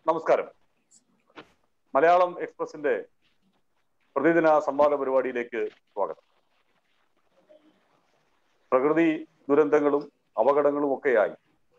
നമസ്കാരം മലയാളം എക്സ്പ്രസിന്റെ പ്രതിദിന സംവാദ പരിപാടിയിലേക്ക് സ്വാഗതം പ്രകൃതി ദുരന്തങ്ങളും അപകടങ്ങളും ഒക്കെയായി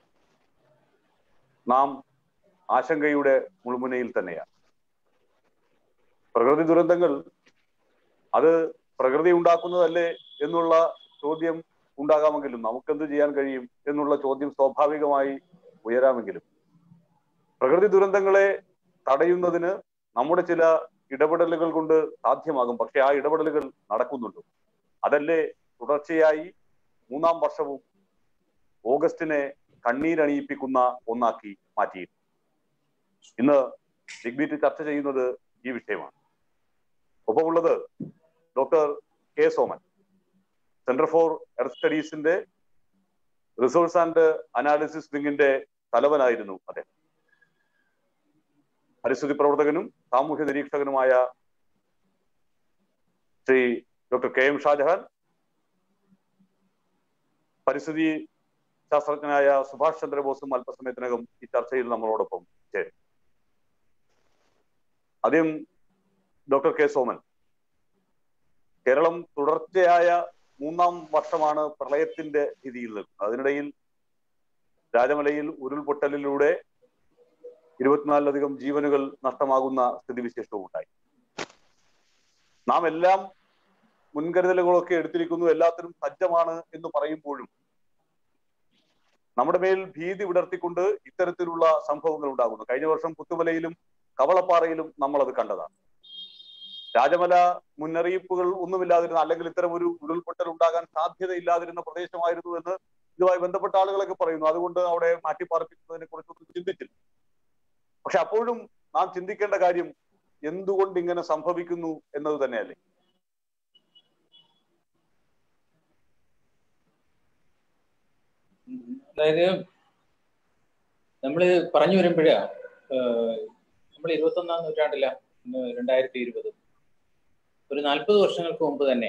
നാം ആശങ്കയുടെ മുൾമുനയിൽ തന്നെയാണ് പ്രകൃതി ദുരന്തങ്ങൾ അത് പ്രകൃതി ഉണ്ടാക്കുന്നതല്ലേ എന്നുള്ള ചോദ്യം ഉണ്ടാകാമെങ്കിലും നമുക്കെന്ത് ചെയ്യാൻ കഴിയും എന്നുള്ള ചോദ്യം സ്വാഭാവികമായി ഉയരാമെങ്കിലും പ്രകൃതി ദുരന്തങ്ങളെ തടയുന്നതിന് നമ്മുടെ ചില ഇടപെടലുകൾ കൊണ്ട് സാധ്യമാകും പക്ഷെ ആ ഇടപെടലുകൾ നടക്കുന്നുണ്ട് അതല്ലേ തുടർച്ചയായി മൂന്നാം വർഷവും ഓഗസ്റ്റിനെ കണ്ണീരണിയിപ്പിക്കുന്ന ഒന്നാക്കി മാറ്റിയിരുന്നു ഇന്ന് ബിഗ് ചർച്ച ചെയ്യുന്നത് ഈ വിഷയമാണ് ഒപ്പമുള്ളത് doctor K Soman centre for earth സ്റ്റഡീസിന്റെ റിസോഴ്സ് ആൻഡ് അനാലിസിസ് വിങ്ങിന്റെ തലവനായിരുന്നു അദ്ദേഹം പരിസ്ഥിതി പ്രവർത്തകനും സാമൂഹ്യ നിരീക്ഷകനുമായ Shri doctor K M Shajahan പരിസ്ഥിതി ശാസ്ത്രജ്ഞനായ സുഭാഷ് ചന്ദ്രബോസും അല്പസമയത്തിനകം ഈ ചർച്ചയിൽ നമ്മളോടൊപ്പം ചേരും ആദ്യം ഡോക്ടർ കെ സോമൻ കേരളം തുടർച്ചയായ മൂന്നാം വർഷമാണ് പ്രളയത്തിന്റെ സ്ഥിതിയിൽ നിൽക്കുന്നത് അതിനിടയിൽ രാജമലയിൽ ഉരുൾപൊട്ടലിലൂടെ ഇരുപത്തിനാലിലധികം ജീവനുകൾ നഷ്ടമാകുന്ന സ്ഥിതിവിശേഷവും ഉണ്ടായി നാം എല്ലാം മുൻകരുതലുകളൊക്കെ എടുത്തിരിക്കുന്നു എല്ലാത്തിനും സജ്ജമാണ് എന്ന് പറയുമ്പോഴും നമ്മുടെ മേൽ ഭീതി വിടർത്തിക്കൊണ്ട് ഇത്തരത്തിലുള്ള സംഭവങ്ങൾ ഉണ്ടാകുന്നു കഴിഞ്ഞ വർഷം പുത്തുമലയിലും കവളപ്പാറയിലും നമ്മൾ അത് കണ്ടതാണ് രാജമല മുന്നറിയിപ്പുകൾ ഒന്നുമില്ലാതിരുന്ന അല്ലെങ്കിൽ ഇത്തരം ഒരു ഉരുൾപൊട്ടൽ ഉണ്ടാകാൻ സാധ്യതയില്ലാതിരുന്ന പ്രദേശമായിരുന്നു എന്ന് ഇതുമായി ബന്ധപ്പെട്ട ആളുകളൊക്കെ പറയുന്നു അതുകൊണ്ട് അവിടെ മാറ്റിപ്പാർപ്പിക്കുന്നതിനെ കുറിച്ചൊന്നും ചിന്തിച്ചില്ല പക്ഷെ അപ്പോഴും നാം ചിന്തിക്കേണ്ട കാര്യം എന്തുകൊണ്ട് ഇങ്ങനെ സംഭവിക്കുന്നു എന്നത് തന്നെയല്ലേ അതായത് നമ്മൾ പറഞ്ഞു വരുമ്പോഴാ നമ്മൾ ഇരുപത്തൊന്നാം നൂറ്റാണ്ടില രണ്ടായിരത്തി ഇരുപത് ഒരു നാൽപ്പത് വർഷങ്ങൾക്ക് മുമ്പ് തന്നെ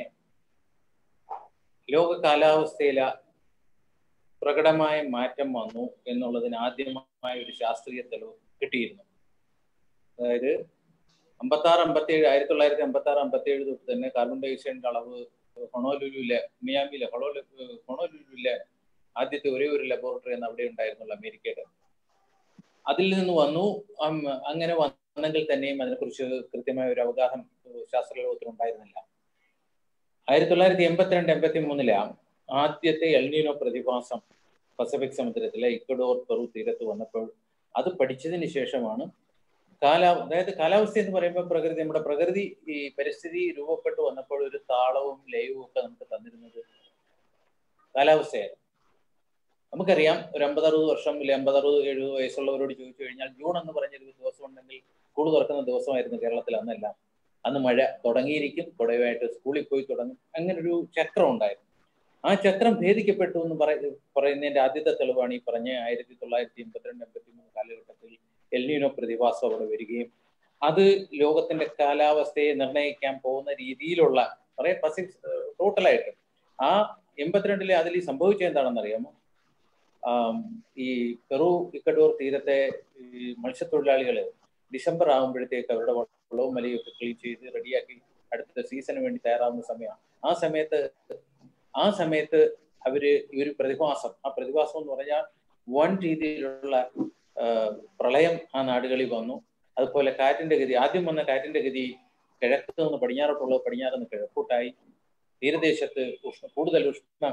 ലോക കാലാവസ്ഥയില പ്രകടമായ മാറ്റം വന്നു എന്നുള്ളതിന് ആദ്യമായ ഒരു ശാസ്ത്രീയ തെളിവ് കിട്ടിയിരുന്നു അതായത് അമ്പത്തി ആറ് അമ്പത്തി ഏഴ് ആയിരത്തി തൊള്ളായിരത്തി അമ്പത്തി ആറ് അമ്പത്തി ഏഴ് തൊട്ട് തന്നെ കാർബൺ ഡൈ ഓക്സൈഡിന്റെ അളവ് ഹൊണോലുലുവിലെ മിയാമിയിലെ ഹൊളോലു ഹൊണോലുലുവിലെ ആദ്യത്തെ ഒരേ ഒരു ലബോറട്ടറി എന്ന് അവിടെ ഉണ്ടായിരുന്നുള്ളൂ അമേരിക്കയുടെ അതിൽ നിന്ന് വന്നു അങ്ങനെ വന്നെങ്കിൽ തന്നെയും അതിനെക്കുറിച്ച് കൃത്യമായ ഒരു അവഗാഹം ശാസ്ത്രലോകത്തിന് ഉണ്ടായിരുന്നില്ല ആയിരത്തി തൊള്ളായിരത്തി എൺപത്തിരണ്ട് എൺപത്തി മൂന്നിലെ ആദ്യത്തെ എൽനീനോ പ്രതിഭാസം പസഫിക് സമുദ്രത്തിലെ ഇക്വഡോർ പെറു തീരത്ത് വന്നപ്പോൾ അത് പഠിച്ചതിന് ശേഷമാണ് കാലാ അതായത് കാലാവസ്ഥ എന്ന് പറയുമ്പോൾ പ്രകൃതി നമ്മുടെ പ്രകൃതി ഈ പരിസ്ഥിതി രൂപപ്പെട്ടു വന്നപ്പോൾ ഒരു താളവും ലയവും ഒക്കെ നമുക്ക് തന്നിരുന്നത് കാലാവസ്ഥയായിരുന്നു നമുക്കറിയാം ഒരു അമ്പത് അറുപത് വർഷം ഇല്ല അമ്പത് അറുപത് എഴുപത് വയസ്സുള്ളവരോട് ചോദിച്ചു കഴിഞ്ഞാൽ ജൂൺ എന്ന് പറഞ്ഞൊരു ദിവസം ഉണ്ടെങ്കിൽ സ്കൂൾ തുറക്കുന്ന ദിവസമായിരുന്നു കേരളത്തിൽ അന്നെല്ലാം അന്ന് മഴ തുടങ്ങിയിരിക്കും കുടയുമായിട്ട് സ്കൂളിൽ പോയി തുടങ്ങും അങ്ങനെ ഒരു ചക്രം ഉണ്ടായിരുന്നു ആ ചക്രം ഭേദിക്കപ്പെട്ടു എന്ന് പറയ പറയുന്നതിന്റെ ആദ്യത്തെ തെളിവാണ് ഈ പറഞ്ഞ ആയിരത്തി തൊള്ളായിരത്തി എൺപത്തിരണ്ട് എൺപത്തി മൂന്ന് കാലഘട്ടത്തിൽ എൽനീനോ പ്രതിഭാസം അവിടെ വരികയും അത് ലോകത്തിന്റെ കാലാവസ്ഥയെ നിർണ്ണയിക്കാൻ പോകുന്ന രീതിയിലുള്ള പറയാം പസിഫിക് ടോട്ടലായിട്ട് ആ എൺപത്തിരണ്ടിലെ അതിൽ ഈ സംഭവിച്ചത് എന്താണെന്ന് അറിയാമോ ഈ പെറു ഇക്കഡോർ തീരത്തെ ഈ മത്സ്യത്തൊഴിലാളികൾ ഡിസംബർ ആകുമ്പോഴത്തേക്ക് അവരുടെ വെള്ളവും മലയും ഒക്കെ ക്ലീൻ ചെയ്ത് റെഡിയാക്കി അടുത്ത സീസണിന് വേണ്ടി തയ്യാറാവുന്ന സമയമാണ് ആ സമയത്ത് ആ സമയത്ത് അവര് ഈ ഒരു പ്രതിഭാസം ആ പ്രതിഭാസം എന്ന് പറഞ്ഞാൽ വൻ രീതിയിലുള്ള പ്രളയം ആ നാടുകളിൽ വന്നു അതുപോലെ കാറ്റിന്റെ ഗതി ആദ്യം വന്ന കാറ്റിന്റെ ഗതി കിഴക്ക് നിന്ന് പടിഞ്ഞാറോട്ടുള്ളത് പടിഞ്ഞാറ് നിന്ന് കിഴക്കോട്ടായി തീരദേശത്ത് ഉഷ്ണ കൂടുതൽ ഉഷ്ണ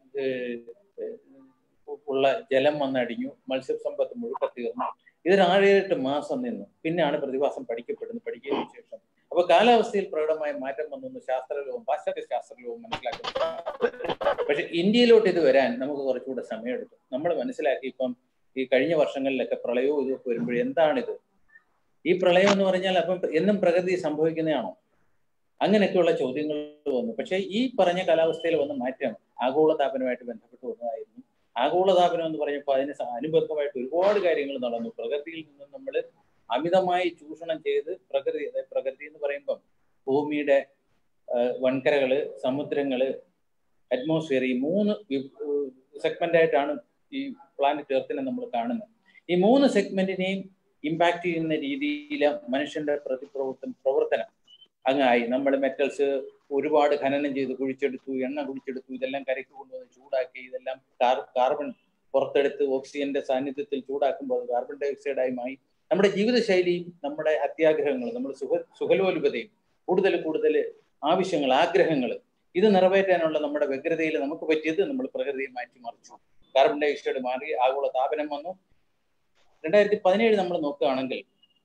ഉള്ള ജലം വന്നടിഞ്ഞു മത്സ്യസമ്പത്ത് മുഴുക്ക തീർന്നു ഇത് ആറേഴെട്ട് മാസം നിന്നു പിന്നെയാണ് പ്രതിഭാസം പഠിക്കപ്പെടുന്നത് പഠിക്കുന്നതിന് ശേഷം അപ്പൊ കാലാവസ്ഥയിൽ പ്രകടമായ മാറ്റം വന്നു ശാസ്ത്രലോകം പാശ്ചാത്യ ശാസ്ത്രലോകം മനസ്സിലാക്കുന്നു പക്ഷെ ഇന്ത്യയിലോട്ട് ഇത് വരാൻ നമുക്ക് കുറച്ചുകൂടെ സമയമെടുക്കും നമ്മൾ മനസ്സിലാക്കി ഇപ്പം ഈ കഴിഞ്ഞ വർഷങ്ങളിലൊക്കെ പ്രളയവും ഇതൊക്കെ വരുമ്പോൾ എന്താണിത് ഈ പ്രളയം എന്ന് പറഞ്ഞാൽ അപ്പം എന്നും പ്രകൃതി സംഭവിക്കുന്നതാണോ അങ്ങനെയൊക്കെയുള്ള ചോദ്യങ്ങൾ വന്നു പക്ഷേ ഈ പറഞ്ഞ കാലാവസ്ഥയിൽ വന്ന മാറ്റം ആഗോളതാപനമായിട്ട് ബന്ധപ്പെട്ട് വന്നതായിരുന്നു ആഗോളതാപനം എന്ന് പറഞ്ഞപ്പോൾ അതിന് അനുബന്ധമായിട്ട് ഒരുപാട് കാര്യങ്ങൾ നടന്നു പ്രകൃതിയിൽ നിന്ന് നമ്മൾ അമിതമായി ചൂഷണം ചെയ്ത് പ്രകൃതി അതായത് പ്രകൃതി എന്ന് പറയുമ്പം ഭൂമിയുടെ വൻകരകള് സമുദ്രങ്ങള് അറ്റ്മോസ്ഫിയർ ഈ മൂന്ന് സെഗ്മെന്റ് ആയിട്ടാണ് ഈ പ്ലാനറ്റ് എർത്തിനെ നമ്മൾ കാണുന്നത് ഈ മൂന്ന് സെഗ്മെന്റിനെയും ഇമ്പാക്ട് ചെയ്യുന്ന രീതിയിൽ മനുഷ്യന്റെ പ്രതിപ്രവർത്തനം പ്രവർത്തനം അങ്ങായി നമ്മൾ മെറ്റൽസ് ഒരുപാട് ഖനനം ചെയ്ത് കുഴിച്ചെടുത്തു എണ്ണ കുഴിച്ചെടുത്തു ഇതെല്ലാം കരയ്ക്ക് കൊണ്ടുവന്ന് ചൂടാക്കി ഇതെല്ലാം കാർബൺ പുറത്തെടുത്ത് ഓക്സിജന്റെ സാന്നിധ്യത്തിൽ ചൂടാക്കുമ്പോൾ അത് കാർബൺ ഡൈ ഓക്സൈഡായി മാറി നമ്മുടെ ജീവിതശൈലിയും നമ്മുടെ അത്യാഗ്രഹങ്ങളും നമ്മുടെ സുഖ സുഖലോലുപതയും കൂടുതൽ കൂടുതൽ ആവശ്യങ്ങൾ ആഗ്രഹങ്ങൾ ഇത് നിറവേറ്റാനുള്ള നമ്മുടെ വ്യഗ്രതയിൽ നമുക്ക് പറ്റിയത് നമ്മൾ പ്രകൃതിയെ മാറ്റിമറിച്ചു കാർബൺ ഡൈ ഓക്സൈഡ് മാറി ആഗോള താപനം വന്നു രണ്ടായിരത്തി പതിനേഴ് നമ്മൾ നോക്കുകയാണെങ്കിൽ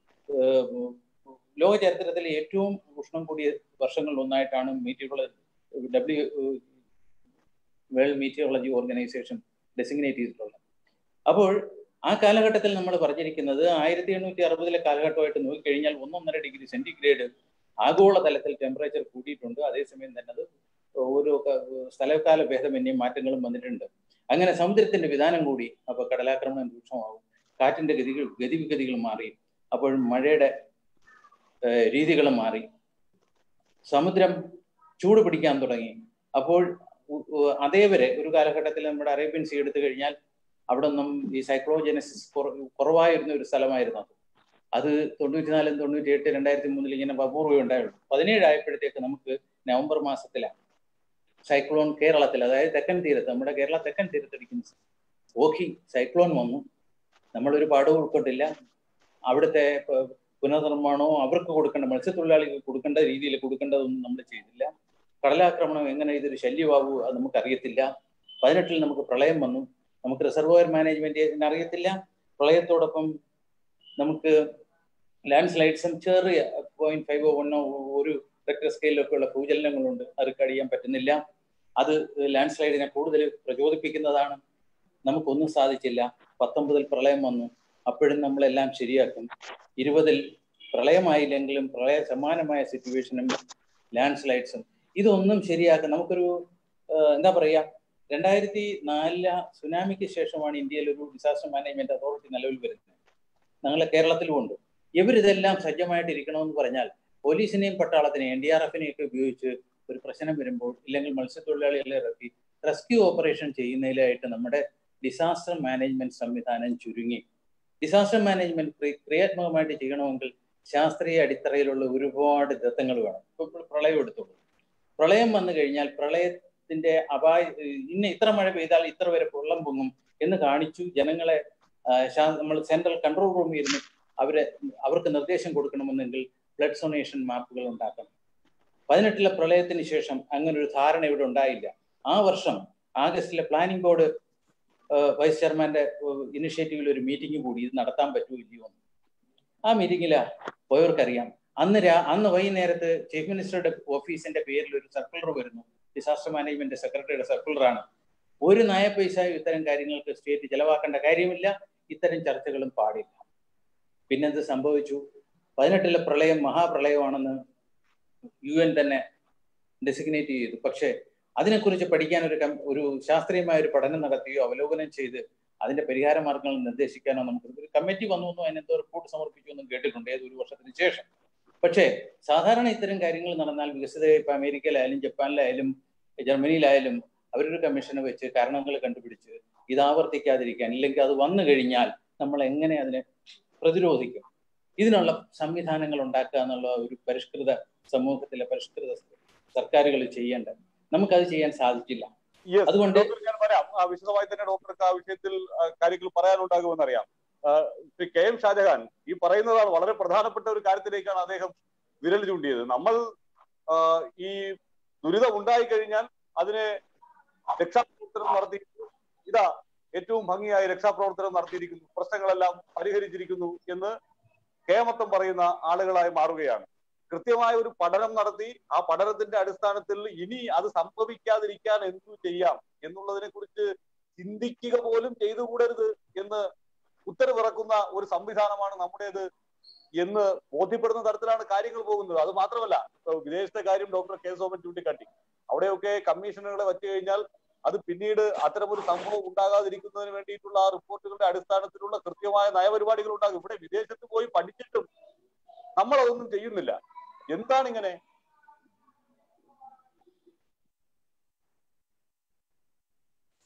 ലോക ചരിത്രത്തിലെ ഏറ്റവും ഉഷ്ണം കൂടിയ വർഷങ്ങളിൽ ഒന്നായിട്ടാണ് meteorology W world meteorology organisation designate ചെയ്തിട്ടുള്ളത് അപ്പോൾ ആ കാലഘട്ടത്തിൽ നമ്മൾ പറഞ്ഞിരിക്കുന്നത് ആയിരത്തി എണ്ണൂറ്റി അറുപതിലെ കാലഘട്ടമായിട്ട് നോക്കിക്കഴിഞ്ഞാൽ ഒന്നൊന്നര ഡിഗ്രി സെന്റിഗ്രേഡ് ആഗോള തലത്തിൽ ടെമ്പറേച്ചർ കൂട്ടിയിട്ടുണ്ട് അതേസമയം തന്നെ അത് ഓരോ സ്ഥലകാല ഭേദമന്യ മാറ്റങ്ങളും വന്നിട്ടുണ്ട് അങ്ങനെ സമുദ്രത്തിന്റെ വിധാനം കൂടി അപ്പൊ കടലാക്രമണം രൂക്ഷമാകും കാറ്റിന്റെ ഗതികൾ ഗതിവിഗതികൾ മാറി അപ്പോൾ മഴയുടെ രീതികൾ മാറി സമുദ്രം ചൂട് പിടിക്കാൻ തുടങ്ങി അപ്പോൾ അതേവരെ ഒരു കാലഘട്ടത്തിൽ നമ്മുടെ അറേബ്യൻ സീ എടുത്തു കഴിഞ്ഞാൽ അവിടെ നിന്നും ഈ സൈക്ലോജനസിസ് കുറവായിരുന്ന ഒരു സ്ഥലമായിരുന്നു അത് അത് തൊണ്ണൂറ്റിനാലും തൊണ്ണൂറ്റി എട്ട് രണ്ടായിരത്തി മൂന്നിൽ ഇങ്ങനെ അപൂർവം ഉണ്ടായുള്ളൂ പതിനേഴ് ആയപ്പോഴത്തേക്ക് നമുക്ക് നവംബർ മാസത്തിലാണ് സൈക്ലോൺ കേരളത്തിൽ അതായത് തെക്കൻ തീരത്ത് നമ്മുടെ കേരള തെക്കൻ തീരത്തടിക്കുന്ന ഓഖി സൈക്ലോൺ വന്നു നമ്മളൊരു പാടവും ഉൾക്കൊണ്ടില്ല അവിടുത്തെ പുനർനിർമ്മാണവും അവർക്ക് കൊടുക്കേണ്ട മത്സ്യത്തൊഴിലാളികൾക്ക് കൊടുക്കേണ്ട രീതിയിൽ കൊടുക്കേണ്ടതൊന്നും നമ്മൾ ചെയ്തില്ല കടലാക്രമണം എങ്ങനെ ഇതൊരു ശല്യമാവൂ അത് നമുക്കറിയത്തില്ല പതിനെട്ടിൽ നമുക്ക് പ്രളയം വന്നു നമുക്ക് റിസർവോയർ മാനേജ്മെന്റ് അറിയത്തില്ല പ്രളയത്തോടൊപ്പം നമുക്ക് ലാൻഡ് സ്ലൈഡ്സും ചെറിയ പോയിന്റ് ഫൈവ് വണ്ണോ ഒരു റെക്ടർ സ്കെയിലൊക്കെ ഉള്ള ഭൂചലനങ്ങളുണ്ട് അത് കഴിയാൻ പറ്റുന്നില്ല അത് ലാൻഡ് സ്ലൈഡിനെ കൂടുതൽ പ്രചോദിപ്പിക്കുന്നതാണ് നമുക്കൊന്നും സാധിച്ചില്ല പത്തൊമ്പതിൽ പ്രളയം വന്നു അപ്പോഴും നമ്മളെല്ലാം ശരിയാക്കും ഇരുപതിൽ പ്രളയമായില്ലെങ്കിലും പ്രളയ സമാനമായ സിറ്റുവേഷനും ലാൻഡ് സ്ലൈഡ്സും ഇതൊന്നും ശരിയാക്കാൻ നമുക്കൊരു എന്താ പറയുക രണ്ടായിരത്തി നാലിലെ സുനാമിക്ക് ശേഷമാണ് ഇന്ത്യയിൽ ഒരു ഡിസാസ്റ്റർ മാനേജ്മെന്റ് അതോറിറ്റി നിലവിൽ വരുന്നത് ഞങ്ങളെ കേരളത്തിലും ഉണ്ട് ഇവരിതെല്ലാം സജ്ജമായിട്ട് ഇരിക്കണമെന്ന് പറഞ്ഞാൽ പോലീസിനെയും പട്ടാളത്തിനെയും എൻ ഡി ആർ എഫിനെയും ഒക്കെ ഉപയോഗിച്ച് ഒരു പ്രശ്നം വരുമ്പോൾ ഇല്ലെങ്കിൽ മത്സ്യത്തൊഴിലാളികളെ ഇറക്കി റെസ്ക്യൂ ഓപ്പറേഷൻ ചെയ്യുന്നതിലായിട്ട് നമ്മുടെ ഡിസാസ്റ്റർ മാനേജ്മെന്റ് സംവിധാനം ചുരുങ്ങി ഡിസാസ്റ്റർ മാനേജ്മെന്റ് ക്രിയാത്മകമായിട്ട് ചെയ്യണമെങ്കിൽ ശാസ്ത്രീയ അടിത്തറയിലുള്ള ഒരുപാട് ദത്തങ്ങൾ വേണം ഇപ്പൊ പ്രളയം എടുത്തോളൂ പ്രളയം വന്നു കഴിഞ്ഞാൽ പ്രളയത്തിന്റെ അപായ ഇന്ന ഇത്ര മഴ പെയ്താൽ ഇത്ര വരെ വെള്ളം പൊങ്ങും എന്ന് കാണിച്ചു ജനങ്ങളെ നമ്മൾ സെൻട്രൽ കൺട്രോൾ റൂമിൽ ഇരുന്ന് അവരെ അവർക്ക് നിർദ്ദേശം കൊടുക്കണമെന്നെങ്കിൽ ബ്ലഡ് സൊണേഷൻ മാപ്പുകൾ ഉണ്ടാക്കണം പതിനെട്ടിലെ പ്രളയത്തിന് ശേഷം അങ്ങനെ ഒരു ധാരണ ഇവിടെ ഉണ്ടായില്ല ആ വർഷം ആഗസ്റ്റിലെ പ്ലാനിംഗ് ബോർഡ് വൈസ് ചെയർമാന്റെ ഇനിഷ്യേറ്റീവിൽ ഒരു മീറ്റിംഗ് കൂടി ഇത് നടത്താൻ പറ്റുമോ ഇല്ലയോ ആ മീറ്റിംഗില് പോയവർക്കറിയാം അന്ന് രാ അന്ന് വൈകുന്നേരത്ത് ചീഫ് മിനിസ്റ്ററുടെ ഓഫീസിന്റെ പേരിൽ ഒരു സർക്കുലർ വരുന്നു ഡിസാസ്റ്റർ മാനേജ്മെന്റ് സെക്രട്ടറിയുടെ സർക്കുലറാണ് ഒരു നയ പൈസയും ഇത്തരം കാര്യങ്ങൾക്ക് സ്റ്റേറ്റ് ചെലവാക്കേണ്ട കാര്യമില്ല ഇത്തരം ചർച്ചകളും പാടില്ല പിന്നെന്ത് സംഭവിച്ചു പതിനെട്ടിലെ പ്രളയം മഹാപ്രളയമാണെന്ന് യു എൻ തന്നെ ഡെസിഗ്നേറ്റ് ചെയ്തു പക്ഷേ അതിനെക്കുറിച്ച് പഠിക്കാൻ ഒരു ഒരു ശാസ്ത്രീയമായ ഒരു പഠനം നടത്തുകയോ അവലോകനം ചെയ്ത് അതിന്റെ പരിഹാര മാർഗങ്ങൾ നിർദ്ദേശിക്കാനോ നമുക്ക് ഒരു കമ്മിറ്റി വന്നു എന്നോ അതിനെന്തോ റിപ്പോർട്ട് സമർപ്പിച്ചു എന്നും കേട്ടിട്ടുണ്ട് ഏതൊരു വർഷത്തിന് ശേഷം പക്ഷേ സാധാരണ ഇത്തരം കാര്യങ്ങൾ നടന്നാൽ വികസിത ഇപ്പൊ അമേരിക്കയിലായാലും ജപ്പാനിലായാലും ജർമ്മനിയിലായാലും അവരൊരു കമ്മീഷനെ വെച്ച് കാരണങ്ങൾ കണ്ടുപിടിച്ച് ഇത് ആവർത്തിക്കാതിരിക്കാൻ ഇല്ലെങ്കിൽ അത് വന്നു കഴിഞ്ഞാൽ നമ്മൾ എങ്ങനെ അതിനെ പ്രതിരോധിക്കും ഇതിനുള്ള സംവിധാനങ്ങൾ ഉണ്ടാക്കുക എന്നുള്ള ഒരു പരിഷ്കൃത സമൂഹത്തിലെ പരിഷ്കൃത സർക്കാരുകൾ ചെയ്യേണ്ടത് നമുക്കത് ചെയ്യാൻ സാധിച്ചില്ല അതുകൊണ്ട് ഞാൻ പറയാം വിശദമായി തന്നെ ഡോക്ടർക്ക് ആ വിഷയത്തിൽ കാര്യങ്ങൾ പറയാനുണ്ടാകുമെന്ന് അറിയാം കെ എം ഷാജഹാൻ ഈ പറയുന്നതാണ് വളരെ പ്രധാനപ്പെട്ട ഒരു കാര്യത്തിലേക്കാണ് അദ്ദേഹം വിരൽ ചൂണ്ടിയത് നമ്മൾ ഈ ദുരിതം ഉണ്ടായി കഴിഞ്ഞാൽ അതിനെ രക്ഷാപ്രവർത്തനം നടത്തി ഇതാ ഏറ്റവും ഭംഗിയായി രക്ഷാപ്രവർത്തനം നടത്തിയിരിക്കുന്നു പ്രശ്നങ്ങളെല്ലാം പരിഹരിച്ചിരിക്കുന്നു എന്ന് കേമത്വം പറയുന്ന ആളുകളായി മാറുകയാണ് കൃത്യമായ ഒരു പഠനം നടത്തി ആ പഠനത്തിന്റെ അടിസ്ഥാനത്തിൽ ഇനി അത് സംഭവിക്കാതിരിക്കാൻ എന്തു ചെയ്യാം എന്നുള്ളതിനെ കുറിച്ച് ചിന്തിക്കുക പോലും ചെയ്തുകൂടരുത് എന്ന് ഉത്തരവിറക്കുന്ന ഒരു സംവിധാനമാണ് നമ്മുടേത് എന്ന് ബോധ്യപ്പെടുന്ന തരത്തിലാണ് കാര്യങ്ങൾ പോകുന്നത് അത് മാത്രമല്ല വിദേശത്തെ കാര്യം ഡോക്ടർ കെ സോമൻ ചൂണ്ടിക്കാട്ടി അവിടെയൊക്കെ കമ്മീഷനുകളെ വച്ചു കഴിഞ്ഞാൽ അത് പിന്നീട് അത്തരമൊരു സംഭവം ഉണ്ടാകാതിരിക്കുന്നതിന് വേണ്ടിയിട്ടുള്ള ആ റിപ്പോർട്ടുകളുടെ അടിസ്ഥാനത്തിലുള്ള കൃത്യമായ നയപരിപാടികൾ ഉണ്ടാകും ഇവിടെ വിദേശത്ത് പോയി പഠിച്ചിട്ടും നമ്മൾ അതൊന്നും ചെയ്യുന്നില്ല എന്താണ് ഇങ്ങനെ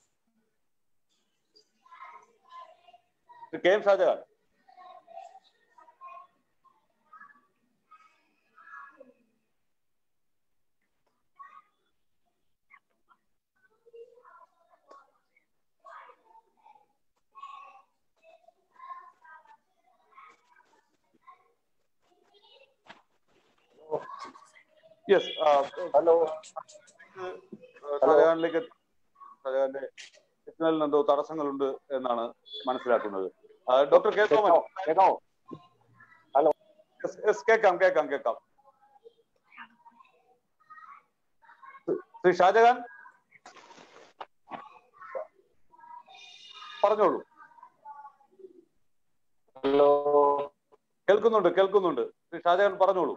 K M Shajahan yes hello ഷാജഹാനിലേക്ക് ഷാജഹാന്റെ സിഗ്നലിന് എന്തോ തടസ്സങ്ങളുണ്ട് എന്നാണ് മനസ്സിലാക്കുന്നത് ഡോക്ടർ കെ സോമൻ കേൾക്കാമോ Yes, yes, കേൾക്കാം കേൾക്കാം കേൾക്കാം ശ്രീ ഷാജഹാൻ പറഞ്ഞോളൂ ഹലോ കേൾക്കുന്നുണ്ട് കേൾക്കുന്നുണ്ട് ശ്രീ ഷാജഹാൻ പറഞ്ഞോളൂ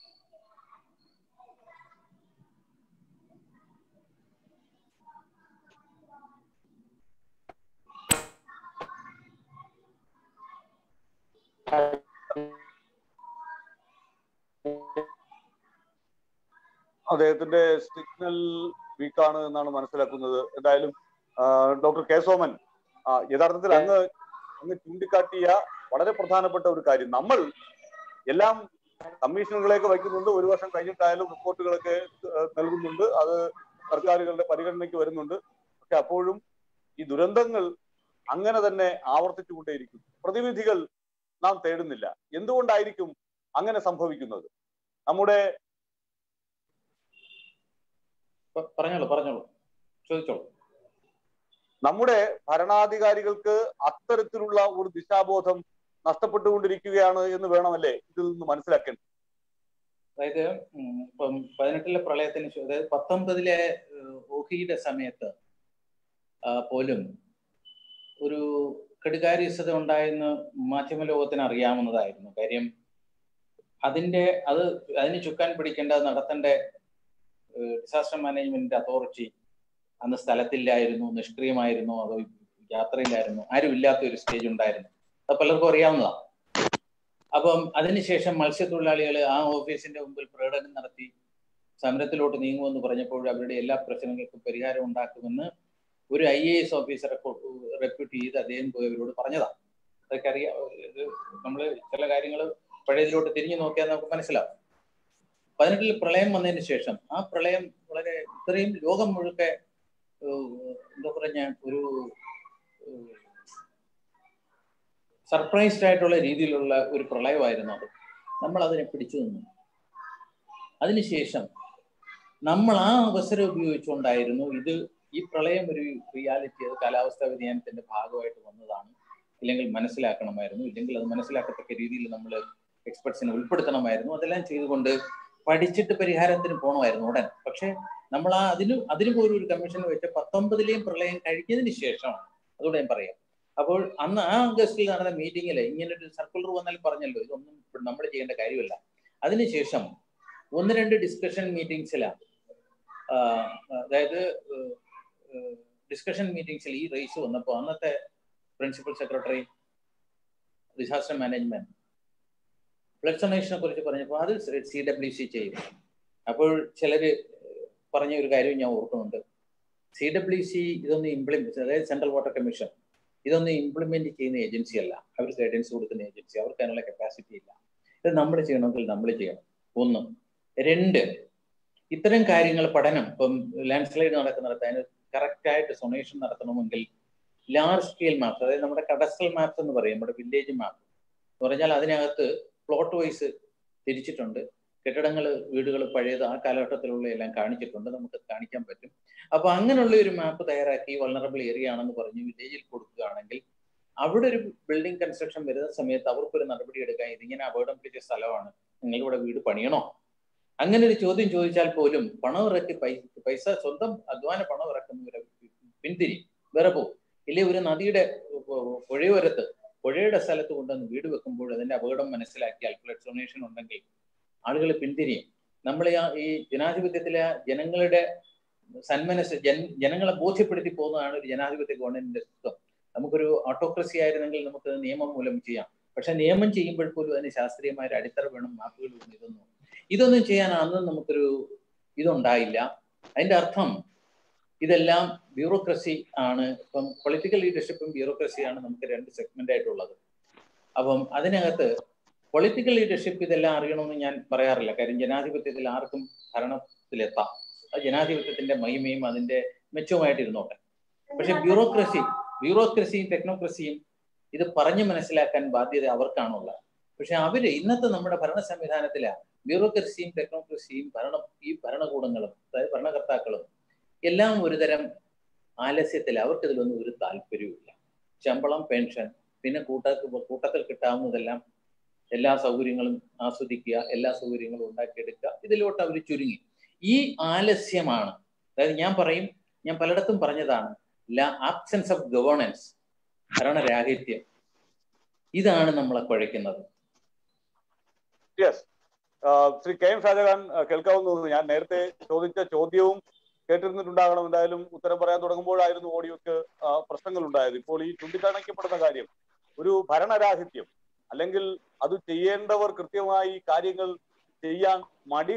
അദ്ദേഹത്തിന്റെ സിഗ്നൽ വീക്കാണ് എന്നാണ് മനസ്സിലാക്കുന്നത് എന്തായാലും ഡോക്ടർ കെ സോമൻ ആ, യഥാർത്ഥത്തിൽ അങ്ങ് അങ്ങ് ചൂണ്ടിക്കാട്ടിയ വളരെ പ്രധാനപ്പെട്ട ഒരു കാര്യം നമ്മൾ എല്ലാം കമ്മീഷനുകളെയൊക്കെ വയ്ക്കുന്നുണ്ട് ഒരു വർഷം കഴിഞ്ഞിട്ടായാലും റിപ്പോർട്ടുകളൊക്കെ ഏഹ്, നൽകുന്നുണ്ട് അത് സർക്കാരുകളുടെ പരിഗണനയ്ക്ക് വരുന്നുണ്ട് പക്ഷെ അപ്പോഴും ഈ ദുരന്തങ്ങൾ അങ്ങനെ തന്നെ ആവർത്തിച്ചുകൊണ്ടേയിരിക്കുന്നു പ്രതിവിധികൾ നാം തേടുന്നില്ല എന്തുകൊണ്ടായിരിക്കും അങ്ങനെ സംഭവിക്കുന്നത് നമ്മുടെ പ- പറഞ്ഞോളൂ പറഞ്ഞോളൂ ചോദിച്ചോളൂ നമ്മുടെ ഭരണാധികാരികൾക്ക് അത്തരത്തിലുള്ള ഒരു ദിശാബോധം നഷ്ടപ്പെട്ടുകൊണ്ടിരിക്കുകയാണ് എന്ന് വേണമല്ലേ ഇതിൽ നിന്ന് മനസ്സിലാക്കേണ്ടത് അതായത് ഉം, ഇപ്പം പതിനെട്ടിലെ പ്രളയത്തിന് ശേ- അതായത് പത്തൊമ്പതിലെ ഏഹ്, ഓഹിയുടെ സമയത്ത് ആ, പോലും ഒരു കെടുകാര്യസ്ഥത ഉണ്ടായെന്ന് മാധ്യമ ലോകത്തിന് അറിയാവുന്നതായിരുന്നു കാര്യം അതിന്റെ അത് അതിന് ചുക്കാൻ പിടിക്കേണ്ട നടത്തേണ്ട ഡിസാസ്റ്റർ മാനേജ്മെന്റ് അതോറിറ്റി അന്ന് സ്ഥലത്തില്ലായിരുന്നു നിഷ്ക്രിയമായിരുന്നു അതോ യാത്രയിലായിരുന്നു ആരും ഇല്ലാത്ത ഒരു സ്റ്റേജ് ഉണ്ടായിരുന്നു അത് പലർക്കും അറിയാവുന്നതാണ് അപ്പം അതിനുശേഷം മത്സ്യത്തൊഴിലാളികൾ ആ ഓഫീസിന്റെ മുമ്പിൽ പ്രകടനം നടത്തി സമരത്തിലോട്ട് നീങ്ങുമെന്ന് പറഞ്ഞപ്പോൾ അവരുടെ എല്ലാ പ്രശ്നങ്ങൾക്കും പരിഹാരം ഉണ്ടാക്കുമെന്ന് ഒരു ഐ എ എസ് ഓഫീസറെ റെപ്യൂട്ട് ചെയ്ത് അദ്ദേഹം പോയി അവരോട് പറഞ്ഞതാണ് അതൊക്കെ അറിയാം ഇത് നമ്മൾ ചില കാര്യങ്ങൾ പഴയതിലോട്ട് തിരിഞ്ഞു നോക്കിയാൽ നമുക്ക് മനസ്സിലാവും പതിനെട്ടിൽ പ്രളയം വന്നതിന് ശേഷം ആ പ്രളയം വളരെ ഇത്രയും ലോകം മുഴുക്കെ ഏഹ്, എന്താ പറഞ്ഞ ഒരു സർപ്രൈസ്ഡ് ആയിട്ടുള്ള രീതിയിലുള്ള ഒരു പ്രളയമായിരുന്നു അത് നമ്മൾ അതിനെ പിടിച്ചു നിന്നു അതിനുശേഷം നമ്മൾ ആ അവസരം ഉപയോഗിച്ചുകൊണ്ടായിരുന്നു ഇത് ഈ പ്രളയം ഒരു റിയാലിറ്റി അത് കാലാവസ്ഥാ വ്യതിയാനത്തിന്റെ ഭാഗമായിട്ട് വന്നതാണ് ഇല്ലെങ്കിൽ മനസ്സിലാക്കണമായിരുന്നു ഇല്ലെങ്കിൽ അത് മനസ്സിലാക്കത്തക്ക രീതിയിൽ നമ്മൾ എക്സ്പെർട്സിനെ ഉൾപ്പെടുത്തണമായിരുന്നു അതെല്ലാം ചെയ്തുകൊണ്ട് പഠിച്ചിട്ട് പരിഹാരത്തിന് പോകണമായിരുന്നു ഉടൻ പക്ഷെ നമ്മൾ ആ അതിന് അതിന് പോലും ഒരു കമ്മീഷൻ വെച്ച പത്തൊമ്പതിലെയും പ്രളയം കഴിഞ്ഞതിന് ശേഷമാണ് അതുകൂടെ ഞാൻ പറയാം അപ്പോൾ അന്ന് ആ ആഗസ്റ്റിൽ നടന്ന മീറ്റിങ്ങിൽ ഇങ്ങനെ ഒരു സർക്കുലർ വന്നാൽ പറഞ്ഞല്ലോ ഇതൊന്നും നമ്മൾ ചെയ്യേണ്ട കാര്യമല്ല അതിനുശേഷം ഒന്ന് രണ്ട് ഡിസ്കഷൻ മീറ്റിംഗ്സിലാണ് അതായത് ഡിസ്കഷൻ മീറ്റിംഗ്സിൽ ഈ റേസ് വന്നപ്പോൾ അന്നത്തെ principal secretary disaster management flood സൊണേഷനെ കുറിച്ച് പറഞ്ഞപ്പോൾ അത് സി ഡബ്ല്യു സി ചെയ്യും അപ്പോൾ ചിലര് പറഞ്ഞ ഒരു കാര്യം ഞാൻ ഓർക്കുന്നുണ്ട് സി ഡബ്ല്യു സി ഇതൊന്ന് ഇംപ്ലിമെന്റ് അതായത് സെൻട്രൽ വാട്ടർ കമ്മീഷൻ ഇതൊന്ന് ഇംപ്ലിമെന്റ് ചെയ്യുന്ന ഏജൻസി അല്ല അവർ ഗൈഡൻസ് കൊടുക്കുന്ന ഏജൻസി അവർക്ക് അതിനുള്ള കപ്പാസിറ്റി ഇല്ല ഇത് നമ്മൾ ചെയ്യണമെങ്കിൽ നമ്മൾ ചെയ്യണം ഒന്ന് രണ്ട് ഇത്തരം കാര്യങ്ങൾ പഠനം ഇപ്പം ലാൻഡ് സ്ലൈഡ് നടക്കുന്നിടത്ത് അതിന് കറക്റ്റായിട്ട് സൊണേഷൻ നടത്തണമെങ്കിൽ ലാർജ് സ്കെയിൽ മാപ്സ് അതായത് നമ്മുടെ കഡസ്ട്രൽ മാപ്സ് എന്ന് പറയും നമ്മുടെ വില്ലേജ് മാപ്പ് എന്ന് പറഞ്ഞാൽ അതിനകത്ത് പ്ലോട്ട് വൈസ് തിരിച്ചിട്ടുണ്ട് കെട്ടിടങ്ങൾ വീടുകൾ പഴയത് ആ കാലഘട്ടത്തിലുള്ള എല്ലാം കാണിച്ചിട്ടുണ്ട് നമുക്ക് കാണിക്കാൻ പറ്റും അപ്പൊ അങ്ങനെയുള്ള ഒരു മാപ്പ് തയ്യാറാക്കി വൾണറബിൾ ഏരിയ ആണെന്ന് പറഞ്ഞ് വില്ലേജിൽ കൊടുക്കുകയാണെങ്കിൽ അവിടെ ഒരു ബിൽഡിംഗ് കൺസ്ട്രക്ഷൻ വരുന്ന സമയത്ത് അവർക്കൊരു നടപടി എടുക്കാൻ ഇതിങ്ങനെ അപകടം പിടിച്ച സ്ഥലമാണ് നിങ്ങളിവിടെ വീട് പണിയണോ അങ്ങനെ ഒരു ചോദ്യം ചോദിച്ചാൽ പോലും പണം ഇറക്കി പൈസ പൈസ സ്വന്തം അധ്വാന പണം ഇറക്കുന്നവരെ പിന്തിരി വേറെ പോകും ഇല്ലേ ഒരു നദിയുടെ പുഴയോരത്ത് പുഴയുടെ സ്ഥലത്ത് കൊണ്ടുവന്ന് വീട് വെക്കുമ്പോൾ അതിന്റെ അപകടം മനസ്സിലാക്കിയാൽ ഫ്ലഡ് സൊണേഷൻ ഉണ്ടെങ്കിൽ ആളുകൾ പിന്തിരിയും നമ്മൾ ഈ ജനാധിപത്യത്തിലെ ജനങ്ങളുടെ സന്മനസ് ജൻ ജനങ്ങളെ ബോധ്യപ്പെടുത്തി പോകുന്നതാണ് ഒരു ജനാധിപത്യ ഗവൺമെന്റിന്റെ സിസ്റ്റം നമുക്കൊരു ഓട്ടോക്രസി ആയിരുന്നെങ്കിൽ നമുക്ക് നിയമം മൂലം ചെയ്യാം പക്ഷെ നിയമം ചെയ്യുമ്പോൾ പോലും അതിന് ശാസ്ത്രീയമായ ഒരു അടിത്തറ വേണം മാപ്പുകൾ വേണം ഇതൊന്നും ഇതൊന്നും ചെയ്യാൻ അന്ന് നമുക്കൊരു ഇതുണ്ടായില്ല അതിന്റെ അർത്ഥം ഇതെല്ലാം ബ്യൂറോക്രസി ആണ് ഇപ്പം പൊളിറ്റിക്കൽ ലീഡർഷിപ്പും ബ്യൂറോക്രസിയാണ് നമുക്ക് രണ്ട് സെഗ്മെന്റ് ആയിട്ടുള്ളത് അപ്പം അതിനകത്ത് പൊളിറ്റിക്കൽ ലീഡർഷിപ്പ് ഇതെല്ലാം അറിയണമെന്ന് ഞാൻ പറയാറില്ല കാര്യം ജനാധിപത്യത്തിൽ ആർക്കും ഭരണത്തിലെത്താം അത് ജനാധിപത്യത്തിന്റെ മഹിമയും അതിന്റെ മെച്ചവുമായിട്ട് ഇരുന്നോട്ടെ പക്ഷെ ബ്യൂറോക്രസി ബ്യൂറോക്രസിയും ടെക്നോക്രസിയും ഇത് പറഞ്ഞു മനസ്സിലാക്കാൻ ബാധ്യത അവർക്കാണുള്ളത് പക്ഷെ അവര് ഇന്നത്തെ നമ്മുടെ ഭരണ സംവിധാനത്തിലെ ബ്യൂറോക്രസിയും ടെക്നോക്രസിയും ഭരണ ഈ ഭരണകൂടങ്ങളും അതായത് ഭരണകർത്താക്കളും എല്ലാം ഒരുതരം ആലസ്യത്തിൽ അവർക്ക് ഇതിലൊന്നും ഒരു താല്പര്യവുമില്ല ശമ്പളം പെൻഷൻ പിന്നെ കൂട്ടത്തിൽ കൂട്ടത്തിൽ കിട്ടാവുന്നതെല്ലാം എല്ലാ സൗകര്യങ്ങളും ആസ്വദിക്കുക എല്ലാ സൗകര്യങ്ങളും ഉണ്ടാക്കിയെടുക്കുക ഇതിലോട്ട് അവർ ചുരുങ്ങി ഈ ആലസ്യമാണ് അതായത് ഞാൻ പറയും ഞാൻ പലയിടത്തും പറഞ്ഞതാണ് ആബ്സെൻസ് ഓഫ് ഗവേണൻസ് ഭരണരാഹിത്യം ഇതാണ് നമ്മളെ കുഴയ്ക്കുന്നത് yes Shri K M Shajahan കേൾക്കാവുന്ന തോന്നുന്നു ഞാൻ നേരത്തെ ചോദിച്ച ചോദ്യവും കേട്ടിരുന്നിട്ടുണ്ടാകണം എന്തായാലും ഉത്തരം പറയാൻ തുടങ്ങുമ്പോഴായിരുന്നു ഓഡിയോക്ക് പ്രശ്നങ്ങൾ ഉണ്ടായത് ഇപ്പോൾ ഈ ചൂണ്ടിക്കാണിക്കപ്പെടുന്ന കാര്യം ഒരു ഭരണരാഹിത്യം അല്ലെങ്കിൽ അത് ചെയ്യേണ്ടവർ കൃത്യമായി കാര്യങ്ങൾ ചെയ്യാൻ മടി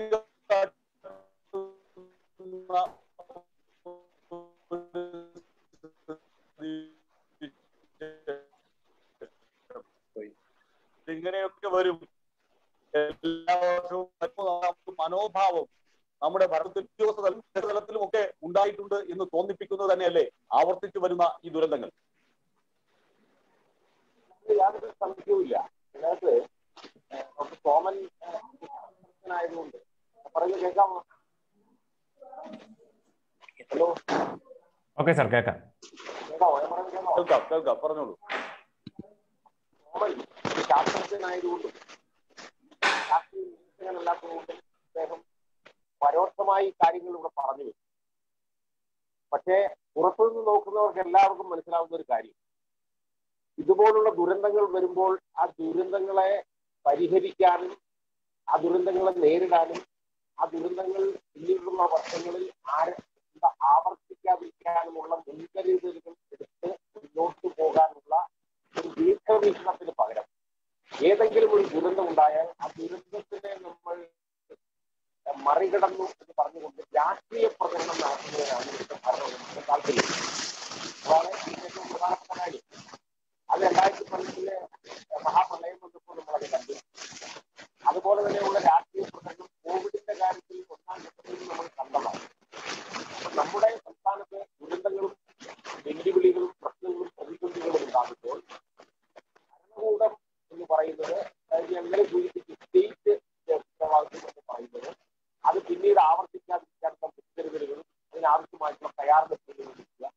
ഇങ്ങനെയൊക്കെ വരും എല്ലാ വർഷവും മനോഭാവം നമ്മുടെ ഭരണത്തിൽ ഉദ്യോഗസ്ഥ തലത്തിലും ഒക്കെ ഉണ്ടായിട്ടുണ്ട് എന്ന് തോന്നിപ്പിക്കുന്നത് തന്നെയല്ലേ ആവർത്തിച്ചു വരുന്ന ഈ ദുരന്തങ്ങൾ യാതൊരു സംശയവുമില്ല ഇതിനകത്ത് ഡോക്ടർ സോമൻ ആയതുകൊണ്ട് പറയുന്നത് കേൾക്കാമോ ഹലോ ഓക്കെ സാർ കേൾക്കാം കേൾക്കാമോ ഞാൻ പറയുന്നത് കേൾക്കാമോ കേൾക്കാം കേൾക്കാം പറഞ്ഞോളൂ സോമൻ ഒരു ശാസ്ത്രജ്ഞനായതുകൊണ്ടും രാഷ്ട്രീയ നിരീക്ഷകനല്ലാത്തതുകൊണ്ടും അദ്ദേഹം പരോക്ഷമായി കാര്യങ്ങൾ ഇവിടെ പറഞ്ഞു വരും പക്ഷേ പുറത്തുനിന്ന് നോക്കുന്നവർക്ക് എല്ലാവർക്കും മനസ്സിലാവുന്ന ഒരു കാര്യം ഇതുപോലുള്ള ദുരന്തങ്ങൾ വരുമ്പോൾ ആ ദുരന്തങ്ങളെ പരിഹരിക്കാനും ആ ദുരന്തങ്ങളെ നേരിടാനും ആ ദുരന്തങ്ങൾ പിന്നീടുള്ള വർഷങ്ങളിൽ ആര് ആവർത്തിക്കാതിരിക്കാനുമുള്ള മുൻകരുതലുകൾ എടുത്ത് മുന്നോട്ട് പോകാനുള്ള ഒരു ദീർഘവീക്ഷണത്തിന് പകരം ഏതെങ്കിലും ഒരു ദുരന്തം ഉണ്ടായാൽ ആ ദുരന്തത്തിനെ നമ്മൾ മറികടന്നു എന്ന് പറഞ്ഞുകൊണ്ട് രാഷ്ട്രീയ പ്രചരണം നടത്തുന്നതിനാണ് ഇവിടുത്തെ ഭരണകൂടത്തിന് താല്പര്യം അതാണ് ഇതിന്റെ ഏറ്റവും പ്രധാനപ്പെട്ട കാര്യം അത് രണ്ടായിരത്തി പതിനെട്ടിലെ മഹാപ്രളയം വന്നപ്പോൾ നമ്മളത് കണ്ടു അതുപോലെ തന്നെയുള്ള രാഷ്ട്രീയ പ്രസംഗം കോവിഡിന്റെ കാര്യത്തിൽ ഒന്നാം ഘട്ടത്തിൽ നമ്മൾ കണ്ടതാണ് അപ്പൊ നമ്മുടെ സംസ്ഥാനത്ത് ദുരന്തങ്ങളും വെല്ലുവിളികളും പ്രശ്നങ്ങളും പ്രതിസന്ധികളും ഉണ്ടാകുമ്പോൾ ഭരണകൂടം എന്ന് പറയുന്നത് അതായത് ഞങ്ങളെ സൂചിപ്പിച്ച് സ്റ്റേറ്റ് ഉത്തരവാദിത്വം എന്ന് പറയുന്നത് അത് പിന്നീട് ആവർത്തിക്കാതിരിക്കാനുള്ള മുൻകരുതലുകളും അതിനാവശ്യമായിട്ടുള്ള തയ്യാറെടുപ്പുകളും എടുക്കുക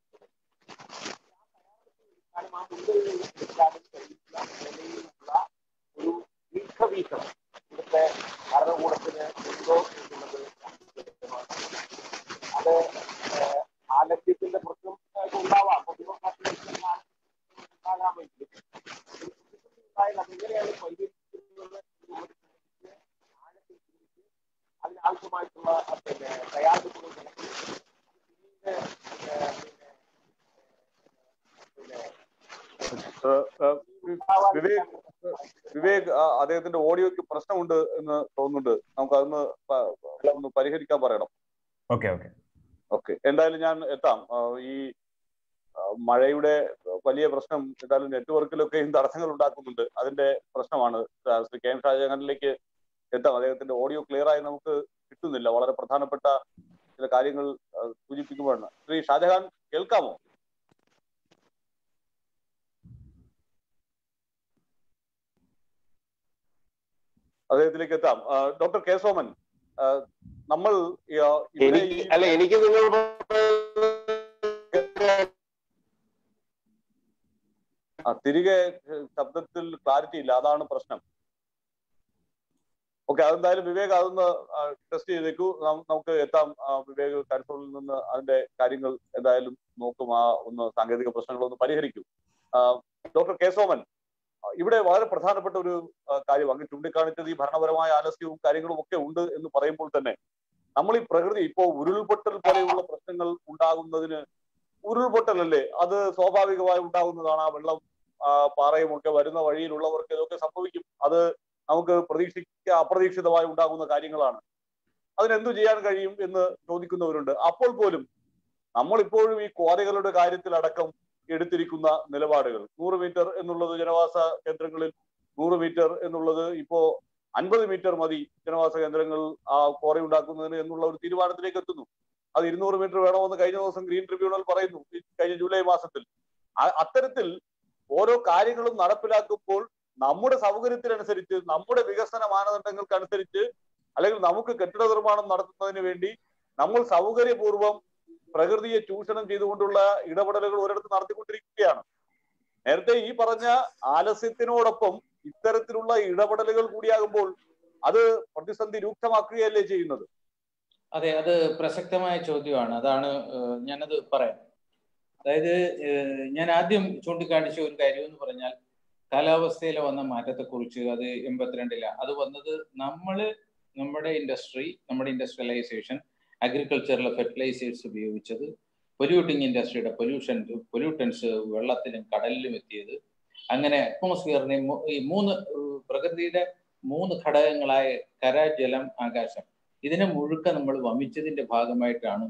കാരണം ആ മുൻകരുതലുകൾ എടുക്കാനും കഴിയുന്ന നിലയിലുള്ള ഒരു ദീർഘവീക്ഷണം ഇവിടുത്തെ ഭരണകൂടത്തിന് ഉണ്ടോ എന്നുള്ളത് വ്യക്തമാണ്. അത് ഏഹ്, ആലസ്യത്തിന്റെ പ്രശ്നം ഏഹ്, ഉണ്ടാവാം പൊതുവായിട്ടുള്ള ഉണ്ടാകാമെങ്കിലും ഉണ്ടായാൽ അതെങ്ങനെയാണ് പരിഹരിക്കുന്നത് എന്നുള്ളത് ചിന്തിച്ച് ആഴത്തിൽ ചിന്തിച്ച് അതിനാവശ്യമായിട്ടുള്ള അഹ്, പിന്നെ തയ്യാറെടുപ്പുകൾ നടത്തി പിന്നീട് ഏഹ്, പിന്നെ ഏഹ്, ഏഹ്, വിവേക് വിവേക് ആ, അദ്ദേഹത്തിന്റെ ഓഡിയോക്ക് പ്രശ്നമുണ്ട് എന്ന് തോന്നുന്നുണ്ട് നമുക്ക് അതൊന്ന് പ- ഒന്ന് പരിഹരിക്കാൻ പറയണം ഓക്കെ ഓക്കെ ഓക്കെ എന്തായാലും ഞാൻ എത്താം ആ, ഈ ആ, മഴയുടെ വലിയ പ്രശ്നം എന്തായാലും നെറ്റ്വർക്കിലൊക്കെയും തടസ്സങ്ങൾ ഉണ്ടാക്കുന്നുണ്ട് അതിന്റെ പ്രശ്നമാണ് ആ, ശ്രീ കെ എം ഷാജഹാനിലേക്ക് എത്താം അദ്ദേഹത്തിന്റെ ഓഡിയോ ക്ലിയർ ആയി നമുക്ക് കിട്ടുന്നില്ല വളരെ പ്രധാനപ്പെട്ട ചില കാര്യങ്ങൾ ആ, സൂചിപ്പിക്കുമ്പോഴാണ് ശ്രീ ഷാജഹാൻ കേൾക്കാമോ അദ്ദേഹത്തിലേക്ക് എത്താം ആ, ഡോക്ടർ കെ സോമൻ ആ, നമ്മൾ ഈ, ആ, ഇവിടെ എനിക്ക് ഈ അല്ല എനിക്ക് നിങ്ങളോട് ആ, തിരികെ ഏഹ്, ശബ്ദത്തിൽ ക്ലാരിറ്റി ഇല്ല അതാണ് പ്രശ്നം ഓക്കെ അതെന്തായാലും വിവേക് അതൊന്ന് ടെസ്റ്റ് ചെയ്തേക്കൂ നം- നമുക്ക് എത്താം ആ, വിവേക് കൺസോളിൽ നിന്ന് അതിന്റെ കാര്യങ്ങൾ എന്തായാലും നോക്കും ആ ഒന്ന് സാങ്കേതിക പ്രശ്നങ്ങളൊന്ന് പരിഹരിക്കും ആ, ഡോക്ടർ കെ സോമൻ ആ, ഇവിടെ വളരെ പ്രധാനപ്പെട്ട ഒരു ആ, കാര്യം അങ്ങ് ചൂണ്ടിക്കാണിച്ചത് ഈ ഭരണപരമായ ആലസ്യവും കാര്യങ്ങളും ഒക്കെ ഉണ്ട് എന്ന് പറയുമ്പോൾ തന്നെ നമ്മൾ ഈ പ്രകൃതി ഇപ്പോ ഉരുൾപൊട്ടൽ പോലെയുള്ള പ്രശ്നങ്ങൾ ഉണ്ടാകുന്നതിന് ഉരുൾപൊട്ടലല്ലേ അത് സ്വാഭാവികമായി ഉണ്ടാകുന്നതാണ് ആ വെള്ളം ആ, പാറയും ഒക്കെ വരുന്ന വഴിയിലുള്ളവർക്ക് ഇതൊക്കെ സംഭവിക്കും അത് നമുക്ക് പ്രതീക്ഷിക്ക അപ്രതീക്ഷിതമായി ഉണ്ടാകുന്ന കാര്യങ്ങളാണ് അതിനെന്തു ചെയ്യാൻ കഴിയും എന്ന് ചോദിക്കുന്നവരുണ്ട് അപ്പോൾ പോലും നമ്മൾ ഇപ്പോഴും ഈ ക്വാറികളുടെ കാര്യത്തിലടക്കം എടുത്തിരിക്കുന്ന നിലപാടുകൾ നൂറ് മീറ്റർ എന്നുള്ളത് ജനവാസ കേന്ദ്രങ്ങളിൽ നൂറ് മീറ്റർ എന്നുള്ളത് ഇപ്പോ അൻപത് മീറ്റർ മതി ജനവാസ കേന്ദ്രങ്ങൾ ആ ക്വാറി ഉണ്ടാക്കുന്നതിന് എന്നുള്ള ഒരു തീരുമാനത്തിലേക്ക് എത്തുന്നു അത് ഇരുന്നൂറ് മീറ്റർ വേണമെന്ന് കഴിഞ്ഞ ദിവസം ഗ്രീൻ ട്രിബ്യൂണൽ പറയുന്നു ഈ കഴിഞ്ഞ ജൂലൈ മാസത്തിൽ ആ- അത്തരത്തിൽ ഓരോ കാര്യങ്ങളും നടപ്പിലാക്കുമ്പോൾ നമ്മുടെ സൗകര്യത്തിനനുസരിച്ച് നമ്മുടെ വികസന മാനദണ്ഡങ്ങൾക്കനുസരിച്ച് അല്ലെങ്കിൽ നമുക്ക് കെട്ടിട നിർമ്മാണം നടത്തുന്നതിന് വേണ്ടി നമ്മൾ സൗകര്യപൂർവ്വം പ്രകൃതിയെ ചൂഷണം ചെയ്തുകൊണ്ടുള്ള ഇടപെടലുകൾ ഒരിടത്ത് നടത്തിക്കൊണ്ടിരിക്കുകയാണ് നേരത്തെ ഈ പറഞ്ഞ ആലസ്യത്തിനോടൊപ്പം ഇത്തരത്തിലുള്ള ഇടപെടലുകൾ കൂടിയാകുമ്പോൾ അത് പ്രതിസന്ധി രൂക്ഷമാക്കുകയല്ലേ ചെയ്യുന്നത് അതെ അത് പ്രസക്തമായ ചോദ്യമാണ് അതാണ് ഏഹ്, ഞാനത് പറയാം അതായത് ഏഹ്, ഞാൻ ആദ്യം ചൂണ്ടിക്കാണിച്ച ഒരു കാര്യം എന്ന് പറഞ്ഞാൽ കാലാവസ്ഥയിൽ വന്ന മാറ്റത്തെക്കുറിച്ച് അത് എൺപത്തിരണ്ടില അത് വന്നത് നമ്മള് നമ്മുടെ ഇൻഡസ്ട്രി നമ്മുടെ ഇൻഡസ്ട്രിയലൈസേഷൻ അഗ്രികൾച്ചറിലെ ഫെർട്ടിലൈസേഴ്സ് ഉപയോഗിച്ചത് പൊല്യൂട്ടിംഗ് ഇൻഡസ്ട്രിയുടെ പൊല്യൂഷൻ പൊല്യൂട്ടൻസ് വെള്ളത്തിലും കടലിലും എത്തിയത് അങ്ങനെ അറ്റ്മോസ്ഫിയറിനെ മൂ- ഈ മൂന്ന് ഏഹ്, പ്രകൃതിയുടെ മൂന്ന് ഘടകങ്ങളായ കര ജലം ആകാശം ഇതിനെ മുഴുക്ക നമ്മൾ വമിച്ചതിന്റെ ഭാഗമായിട്ടാണ്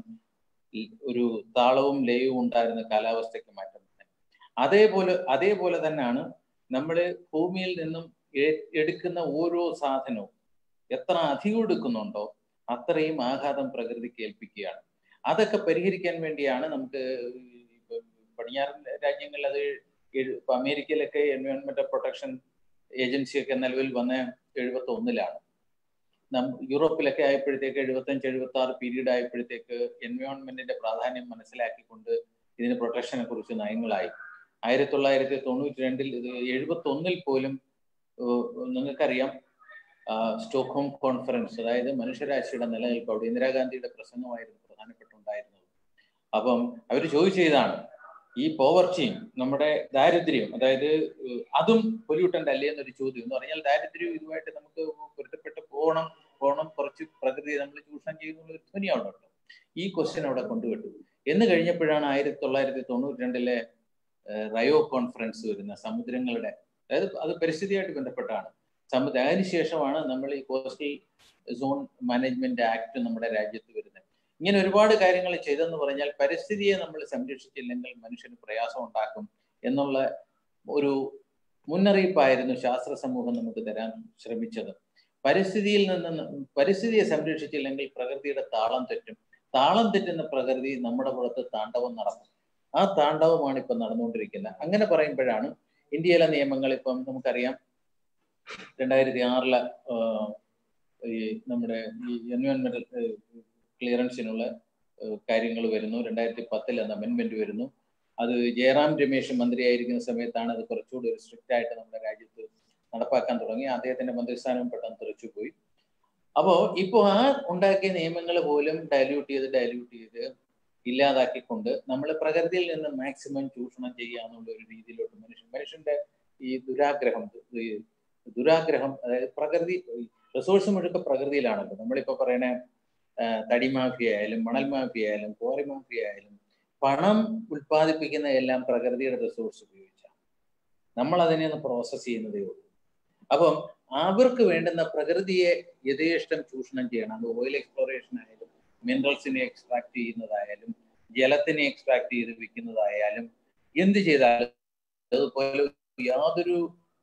ഈ ഒരു താളവും ലയവും ഉണ്ടായിരുന്ന കാലാവസ്ഥയ്ക്ക് മാറ്റം വന്നത്. അതേപോലെ അതേപോലെ തന്നെയാണ് നമ്മൾ ഭൂമിയിൽ നിന്നും എ- എടുക്കുന്ന ഓരോ സാധനവും എത്ര അധികം എടുക്കുന്നുണ്ടോ അത്രയും ആഘാതം പ്രകൃതിക്ക് ഏൽപ്പിക്കുകയാണ് അതൊക്കെ പരിഹരിക്കാൻ വേണ്ടിയാണ് നമുക്ക് ഈ ഇപ്പം പടിഞ്ഞാറൻ രാജ്യങ്ങളിൽ അത് എഴു- ഇപ്പൊ അമേരിക്കയിലൊക്കെ എൻവയോൺമെന്റൽ പ്രൊട്ടക്ഷൻ ഏജൻസി ഒക്കെ നിലവിൽ വന്ന എഴുപത്തി ഒന്നിലാണ് നം യൂറോപ്പിലൊക്കെ ആയപ്പോഴത്തേക്ക് എഴുപത്തഞ്ച് എഴുപത്തി ആറ് പീരീഡ് ആയപ്പോഴത്തേക്ക് എൻവയോൺമെന്റിന്റെ പ്രാധാന്യം മനസ്സിലാക്കിക്കൊണ്ട് ഇതിന് പ്രൊട്ടക്ഷനെ കുറിച്ച് നയങ്ങളായി ആയിരത്തി തൊള്ളായിരത്തി തൊണ്ണൂറ്റി രണ്ടിൽ ഇത് എഴുപത്തി ഒന്നിൽ പോലും ഏഹ്, നിങ്ങൾക്കറിയാം ആ, സ്റ്റോക്ക്ഹോം കോൺഫറൻസ് അതായത് മനുഷ്യരാശിയുടെ നിലനിൽപ്പ് അവിടെ ഇന്ദിരാഗാന്ധിയുടെ പ്രസംഗമായിരുന്നു പ്രധാനപ്പെട്ടുണ്ടായിരുന്നത് അപ്പം അവർ ചോദിച്ചതാണ് ഈ പോവർച്ചിയും നമ്മുടെ ദാരിദ്ര്യം അതായത് ഏഹ്, അതും പൊല്യൂട്ടന്റ് അല്ലേ എന്നൊരു ചോദ്യം എന്ന് പറഞ്ഞാൽ ദാരിദ്ര്യവും ഇതുമായിട്ട് നമുക്ക് പൊരുത്തപ്പെട്ട് പോകണം പോകണം കുറച്ച് പ്രകൃതി നമ്മൾ ചൂഷണം ചെയ്യുന്നുള്ള ഒരു ധ്വനി അവിടെ ഉണ്ട് ഈ ക്വസ്റ്റ്യൻ അവിടെ കൊണ്ടുവിട്ടു എന്ന് കഴിഞ്ഞപ്പോഴാണ് ആയിരത്തി തൊള്ളായിരത്തി തൊണ്ണൂറ്റി രണ്ടിലെ റയോ കോൺഫറൻസ് വരുന്ന സമുദ്രങ്ങളുടെ അതായത് അത് പരിസ്ഥിതിയായിട്ട് ബന്ധപ്പെട്ടാണ് സമുദ്ര അതിനുശേഷമാണ് നമ്മൾ ഈ കോസ്റ്റൽ സോൺ മാനേജ്മെന്റ് ആക്ട് നമ്മുടെ രാജ്യത്ത് വരുന്നത് ഇങ്ങനെ ഒരുപാട് കാര്യങ്ങൾ ചെയ്തെന്ന് പറഞ്ഞാൽ പരിസ്ഥിതിയെ നമ്മൾ സംരക്ഷിച്ചില്ലെങ്കിൽ മനുഷ്യന് പ്രയാസം ഉണ്ടാക്കും എന്നുള്ള ഒരു മുന്നറിയിപ്പായിരുന്നു ശാസ്ത്ര സമൂഹം നമുക്ക് തരാൻ ശ്രമിച്ചത് പരിസ്ഥിതിയിൽ നിന്ന് പരിസ്ഥിതിയെ സംരക്ഷിച്ചില്ലെങ്കിൽ പ്രകൃതിയുടെ താളം തെറ്റും താളം തെറ്റുന്ന പ്രകൃതി നമ്മുടെ പുറത്ത് താണ്ഡവം നടക്കും ആ താണ്ഡവമാണ് ഇപ്പം നടന്നുകൊണ്ടിരിക്കുന്നത് അങ്ങനെ പറയുമ്പോഴാണ് ഇന്ത്യയിലെ നിയമങ്ങൾ ഇപ്പം നമുക്കറിയാം രണ്ടായിരത്തി ആറിലെ ഈ നമ്മുടെ ഈ എൻവയോൺമെന്റൽ ക്ലിയറൻസിനുള്ള കാര്യങ്ങൾ വരുന്നു രണ്ടായിരത്തി പത്തിൽ അത് അമെൻമെന്റ് വരുന്നു അത് ജയറാം രമേശ് മന്ത്രിയായിരിക്കുന്ന സമയത്താണ് അത് കുറച്ചുകൂടി ഒരു സ്ട്രിക്റ്റ് ആയിട്ട് നമ്മുടെ രാജ്യത്ത് നടപ്പാക്കാൻ തുടങ്ങി അദ്ദേഹത്തിന്റെ മന്ത്രിസ്ഥാനം പെട്ടെന്ന് തെറിച്ചുപോയി അപ്പോ ഇപ്പോ ആ ഉണ്ടാക്കിയ നിയമങ്ങൾ പോലും ഡയല്യൂട്ട് ചെയ്ത് ഡയല്യൂട്ട് ചെയ്ത് ഇല്ലാതാക്കിക്കൊണ്ട് നമ്മൾ പ്രകൃതിയിൽ നിന്ന് മാക്സിമം ചൂഷണം ചെയ്യുക എന്നുള്ള ഒരു രീതിയിലോട്ട് മനുഷ്യൻ മനുഷ്യന്റെ ഈ ദുരാഗ്രഹം ഈ ദുരാഗ്രഹം അതായത് പ്രകൃതി റിസോഴ്സ് മുഴുക്ക പ്രകൃതിയിലാണല്ലോ നമ്മളിപ്പോ പറയണ തടി മാഫിയ ആയാലും മണൽ മാഫിയ ആയാലും കോറി മാഫിയ ആയാലും പണം ഉൽപ്പാദിപ്പിക്കുന്ന എല്ലാം പ്രകൃതിയുടെ റിസോഴ്സ് ഉപയോഗിച്ചാണ് നമ്മൾ അതിനെ ഒന്ന് പ്രോസസ് ചെയ്യുന്നതേ ഉള്ളൂ അപ്പം അവർക്ക് വേണ്ടുന്ന പ്രകൃതിയെ യഥേഷ്ടം ചൂഷണം ചെയ്യണം അത് ഓയിൽ എക്സ്പ്ലോറേഷൻ ആയാലും മിനറൽസിനെ എക്സ്ട്രാക്ട് ചെയ്യുന്നതായാലും ജലത്തിനെ എക്സ്ട്രാക്ട് ചെയ്ത് വിൽക്കുന്നതായാലും എന്ത് ചെയ്താലും അതുപോലെ യാതൊരു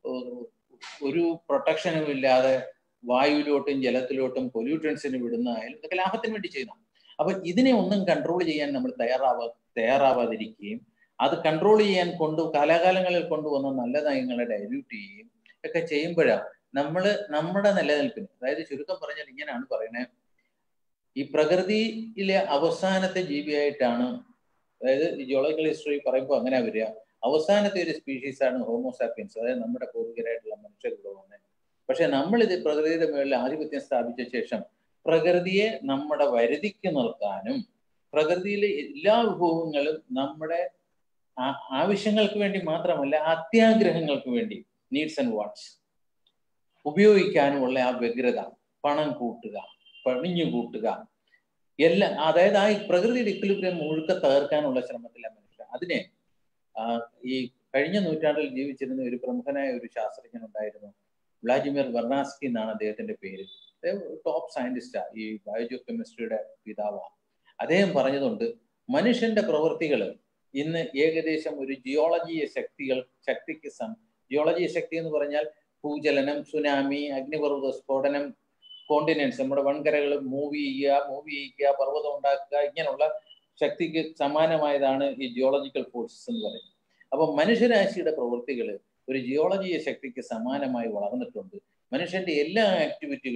ഒരു പ്രൊട്ടക്ഷനും ഇല്ലാതെ വായുവിലോട്ടും ജലത്തിലോട്ടും പൊല്യൂട്ടൻസിന് വിടുന്നതായാലും ഇതൊക്കെ ലാഭത്തിന് വേണ്ടി ചെയ്യുന്നതാണ് അപ്പൊ ഇതിനെ ഒന്നും കൺട്രോൾ ചെയ്യാൻ നമ്മൾ തയ്യാറാവാ തയ്യാറാവാതിരിക്കുകയും അത് കൺട്രോൾ ചെയ്യാൻ കൊണ്ടു കാലാകാലങ്ങളിൽ കൊണ്ടുവന്ന നല്ല നയങ്ങളെ ഡൈല്യൂട്ട് ചെയ്യുകയും ഒക്കെ ചെയ്യുമ്പോഴാണ് നമ്മൾ നമ്മുടെ നിലനിൽപ്പിന് അതായത് ചുരുക്കം പറഞ്ഞാൽ ഇങ്ങനെയാണ് പറയുന്നത് ഈ പ്രകൃതിയിലെ അവസാനത്തെ ജീവിയായിട്ടാണ് അതായത് ജിയോളജിക്കൽ ഹിസ്റ്ററി പറയുമ്പോൾ അങ്ങനെ വരിക അവസാനത്തെ ഒരു സ്പീഷീസ് ആണ് ഹോമോസാപ്പിയൻസ് അതായത് നമ്മുടെ പൂർവികരായിട്ടുള്ള മനുഷ്യരുടെ വന്നത് പക്ഷെ നമ്മൾ ഇത് പ്രകൃതിയുടെ മുകളിൽ ആധിപത്യം സ്ഥാപിച്ച ശേഷം പ്രകൃതിയെ നമ്മുടെ വരുതിക്ക് നിർത്താനും പ്രകൃതിയിലെ എല്ലാ വിഭവങ്ങളും നമ്മുടെ ആവശ്യങ്ങൾക്ക് വേണ്ടി മാത്രമല്ല അത്യാഗ്രഹങ്ങൾക്ക് വേണ്ടി നീഡ്സ് ആൻഡ് വാട്ട്സ് ഉപയോഗിക്കാനുമുള്ള ആ വ്യഗ്രത പണം കൂട്ടുക പണിഞ്ഞു കൂട്ടുക എല്ലാം അതായത് ആ പ്രകൃതിയുടെ ഇക്വിലിബ്രിയം മുഴുക്ക തകർക്കാനുള്ള ശ്രമത്തിലാണ് മനുഷ്യൻ അതിനെ ഈ കഴിഞ്ഞ നൂറ്റാണ്ടിൽ ജീവിച്ചിരുന്ന ഒരു പ്രമുഖനായ ഒരു ശാസ്ത്രജ്ഞൻ ഉണ്ടായിരുന്നു വ്ളാദിമിർ വെർണാസ്കി എന്നാണ് അദ്ദേഹത്തിന്റെ പേര് ടോപ്പ് സയന്റിസ്റ്റാ ഈ ബയോജോ കെമിസ്ട്രിയുടെ പിതാവാണ് അദ്ദേഹം പറഞ്ഞതുകൊണ്ട് മനുഷ്യന്റെ പ്രവൃത്തികൾ ഇന്ന് ഏകദേശം ഒരു ജിയോളജീയ ശക്തികൾ ശക്തിക്ക് സം ജിയോളജീയ ശക്തി എന്ന് പറഞ്ഞാൽ ഭൂചലനം സുനാമി അഗ്നിപർവ്വത സ്ഫോടനം കോണ്ടിനെന്റ്സ് നമ്മുടെ വൻകരകൾ മൂവ് ചെയ്യുക മൂവ് ചെയ്യിക്കുക പർവ്വതം ഉണ്ടാക്കുക ഇങ്ങനെയുള്ള ശക്തിക്ക് സമാനമായതാണ് ഈ ജിയോളജിക്കൽ ഫോഴ്സസ് എന്ന് പറയുന്നത് അപ്പൊ മനുഷ്യരാശിയുടെ പ്രവൃത്തികൾ ഒരു ജിയോളജീയ ശക്തിക്ക് സമാനമായി വളർന്നിട്ടുണ്ട് മനുഷ്യന്റെ എല്ലാ ആക്ടിവിറ്റികളും